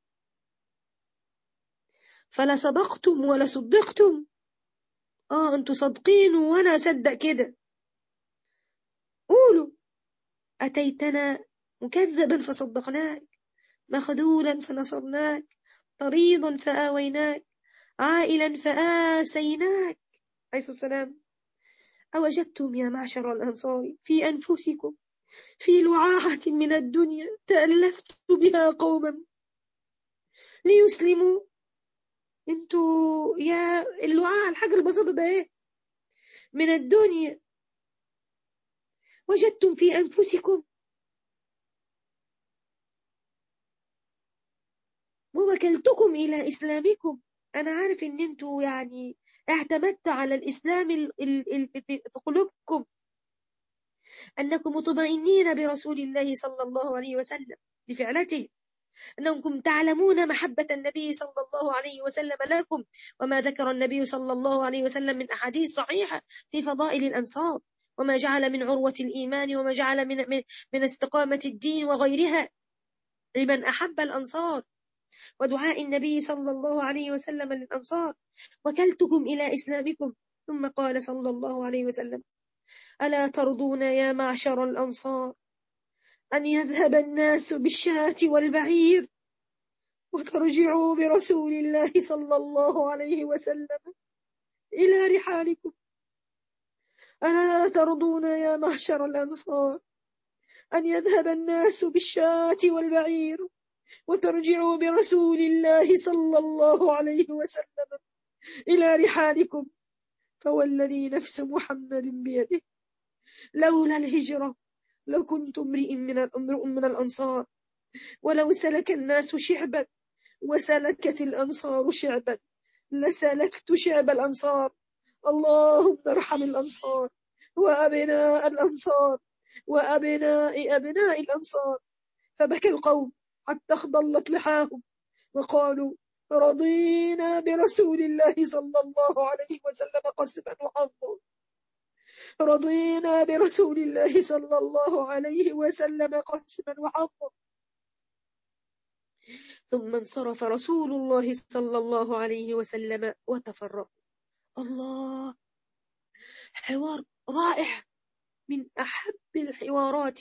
فلا صدقتم ولا صدقتم اه انتوا صادقين وانا اصدق كده قولوا اتيتنا مكذبا فصدقناك مخذولا فنصرناك طريضا فآويناك عائلا فآسيناك عليه السلام أوجدتم يا معشر الأنصار في أنفسكم في لعاعة من الدنيا تألفت بها قوما ليسلموا انتوا يا اللعاع الحاجة البسيطة ده ايه من الدنيا وجدتم في أنفسكم ووكلتكم إلى إسلامكم أنا عارف إن انتوا يعني اعتمدت على الإسلام ال ال ال في قلوبكم أنكم مطمئنين برسول الله صلى الله عليه وسلم بفعلته أنكم تعلمون محبة النبي صلى الله عليه وسلم لكم وما ذكر النبي صلى الله عليه وسلم من أحاديث صحيحة في فضائل الأنصار وما جعل من عروة الإيمان وما جعل من, من, من استقامة الدين وغيرها لمن أحب الأنصار ودعاء النبي صلى الله عليه وسلم للأنصار وكلتكم إلى إسلامكم ثم قال صلى الله عليه وسلم ألا ترضون يا معشر الأنصار أن يذهب الناس بالشاة والبعير وترجعوا برسول الله صلى الله عليه وسلم إلى رحالكم ألا ترضون يا معشر الأنصار أن يذهب الناس بالشاة والبعير وترجعوا برسول الله صلى الله عليه وسلم إلى رحالكم فوالذي نفس محمد بيده لولا الهجرة لكنت امرئ من الأمر من الأنصار ولو سلك الناس شعبا وسلكت الأنصار شعبا لسلكت شعب الأنصار اللهم ارحم الأنصار وأبناء الأنصار وأبناء أبناء الأنصار فبكى القوم حتى اخضلت لحاهم وقالوا رضينا برسول الله صلى الله عليه وسلم قسما وحظا رضينا برسول الله صلى الله عليه وسلم قسما وحظا ثم انصرف رسول الله صلى الله عليه وسلم وتفرق الله حوار رائع من أحب الحوارات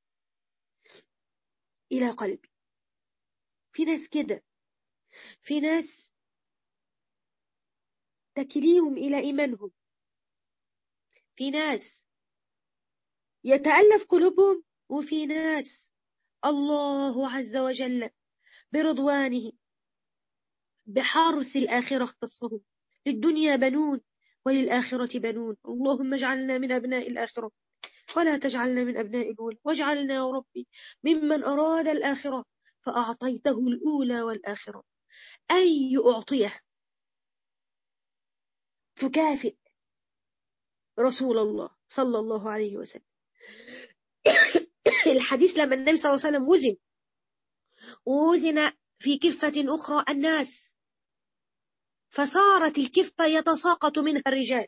إلى قلبي في ناس كده في ناس تكليهم إلى إيمانهم في ناس يتألف قلوبهم وفي ناس الله عز وجل برضوانه بحرث الآخرة اختصهم للدنيا بنون وللآخرة بنون اللهم اجعلنا من أبناء الآخرة ولا تجعلنا من أبناء الأولى واجعلنا يا ربي ممن أراد الآخرة فأعطيته الأولى والآخرة أي أعطيه تكافئ رسول الله صلى الله عليه وسلم الحديث لما النبي صلى الله عليه وسلم وزن ووزن في كفة أخرى الناس فصارت الكفة يتساقط منها الرجال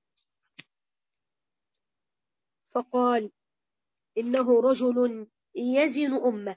فقال إنه رجل يزن أمه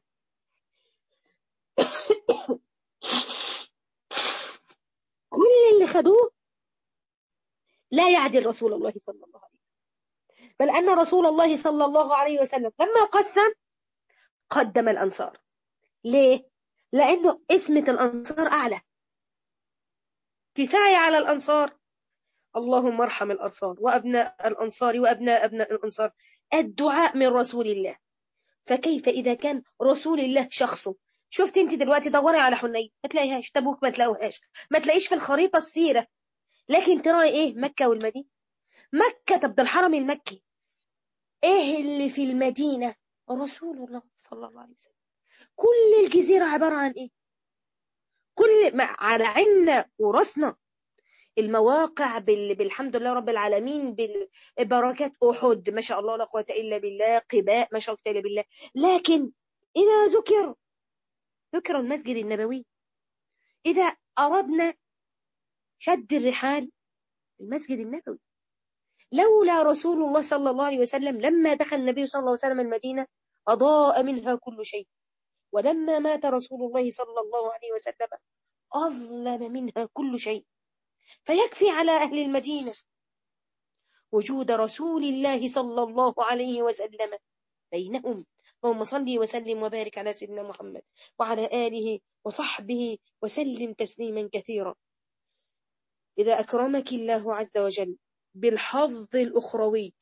كل اللي خدوه لا يعدل رسول الله صلى الله عليه وسلم بل أن رسول الله صلى الله عليه وسلم لما قسم قدم الأنصار ليه؟ لأنه اسمة الأنصار أعلى كفاية على الأنصار اللهم ارحم الأنصار وأبناء الأنصار وأبناء أبناء الأنصار الدعاء من رسول الله فكيف إذا كان رسول الله شخصه شفت انت دلوقتي دوري على حنين ما تلاقيهاش تبوك ما تلاقوهاش ما تلاقيش في الخريطة السيرة لكن تراي ايه مكة والمدينة مكة طب الحرم المكي ايه اللي في المدينة رسول الله صلى الله عليه وسلم كل الجزيرة عبارة عن ايه كل ما على عنا وراسنا المواقع بال... بالحمد لله رب العالمين بالبركات أحد ما شاء الله لا قوة إلا بالله قباء ما شاء الله إلا بالله لكن إذا ذكر ذكر المسجد النبوي إذا أردنا شد الرحال المسجد النبوي لولا رسول الله صلى الله عليه وسلم لما دخل النبي صلى الله عليه وسلم المدينة أضاء منها كل شيء ولما مات رسول الله صلى الله عليه وسلم أظلم منها كل شيء فيكفي على أهل المدينة وجود رسول الله صلى الله عليه وسلم بينهم اللهم صل وسلم وبارك على سيدنا محمد وعلى آله وصحبه وسلم تسليما كثيرا إذا أكرمك الله عز وجل بالحظ الأخروي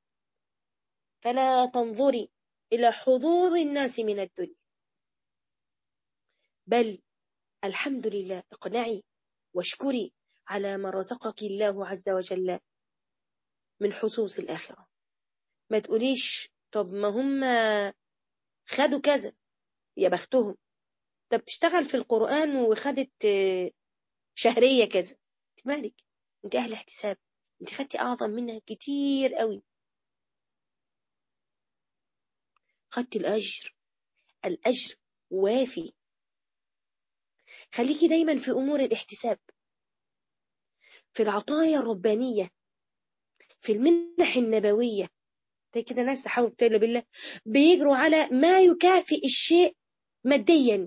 فلا تنظري إلى حظوظ الناس من الدنيا بل الحمد لله اقنعي واشكري على ما رزقك الله عز وجل من حصوص الآخرة ما تقوليش طب ما هم خدوا كذا يا بختهم طب تشتغل في القرآن وخدت شهرية كذا مالك انت أهل احتساب انت خدتي أعظم منها كتير قوي خدت الأجر الأجر وافي خليكي دايما في أمور الاحتساب في العطايا الربانية في المنح النبوية زي كده ناس تحاول تقول بالله بيجروا على ما يكافئ الشيء ماديا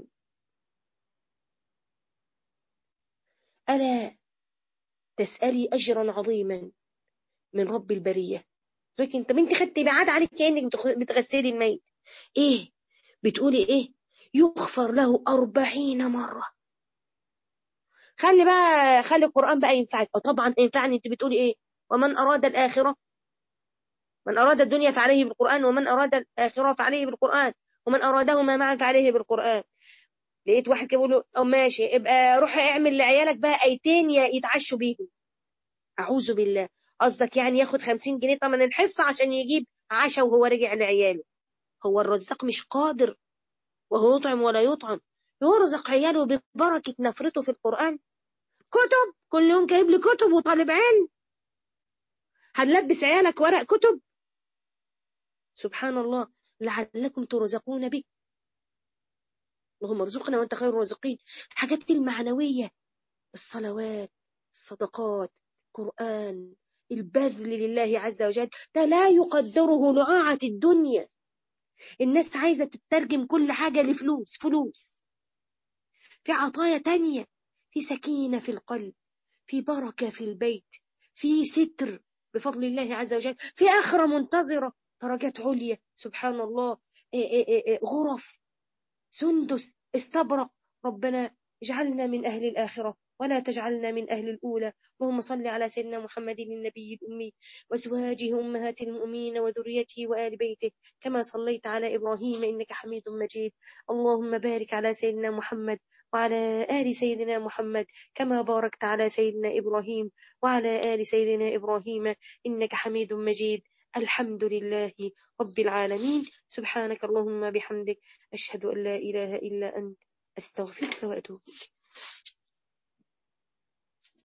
ألا تسألي أجرا عظيما من رب البرية لكن طب انت خدتي بعاد عليك كانك بتغسلي الميت ايه بتقولي ايه يغفر له أربعين مرة خلي بقى خلي القرآن بقى ينفعك طبعا ينفعني انت بتقولي ايه ومن أراد الآخرة من أراد الدنيا فعليه بالقرآن ومن أراد الآخرة فعليه بالقرآن ومن أرادهما معا فعليه بالقرآن لقيت واحد كده بيقول له اه ماشي ابقى روح اعمل لعيالك بقى ايتين يتعشوا بيهم اعوذ بالله قصدك يعني ياخد 50 جنيه طبعا الحصه عشان يجيب عشاء وهو رجع لعياله هو الرزاق مش قادر وهو يطعم ولا يطعم يرزق عياله ببركه نفرته في القران كتب كل يوم جايب لي كتب وطالب علم هنلبس عيالك ورق كتب سبحان الله لعلكم ترزقون به اللهم ارزقنا وانت خير الرازقين الحاجات المعنوية الصلوات الصدقات القرآن البذل لله عز وجل ده لا يقدره لعاعة الدنيا الناس عايزة تترجم كل حاجة لفلوس فلوس في عطايا تانية في سكينة في القلب في بركة في البيت في ستر بفضل الله عز وجل في آخرة منتظرة درجات عليا سبحان الله إيه إيه إيه غرف سندس استبرق ربنا اجعلنا من أهل الآخرة ولا تجعلنا من أهل الأولى اللهم صل على سيدنا محمد النبي الأمي وأزواجه أمهات المؤمنين وذريته وآل بيته كما صليت على إبراهيم إنك حميد مجيد اللهم بارك على سيدنا محمد وعلى آل سيدنا محمد كما باركت على سيدنا إبراهيم وعلى آل سيدنا إبراهيم إنك حميد مجيد الحمد لله رب العالمين سبحانك اللهم بحمدك أشهد أن لا إله إلا أنت أستغفرك وأتوب إليك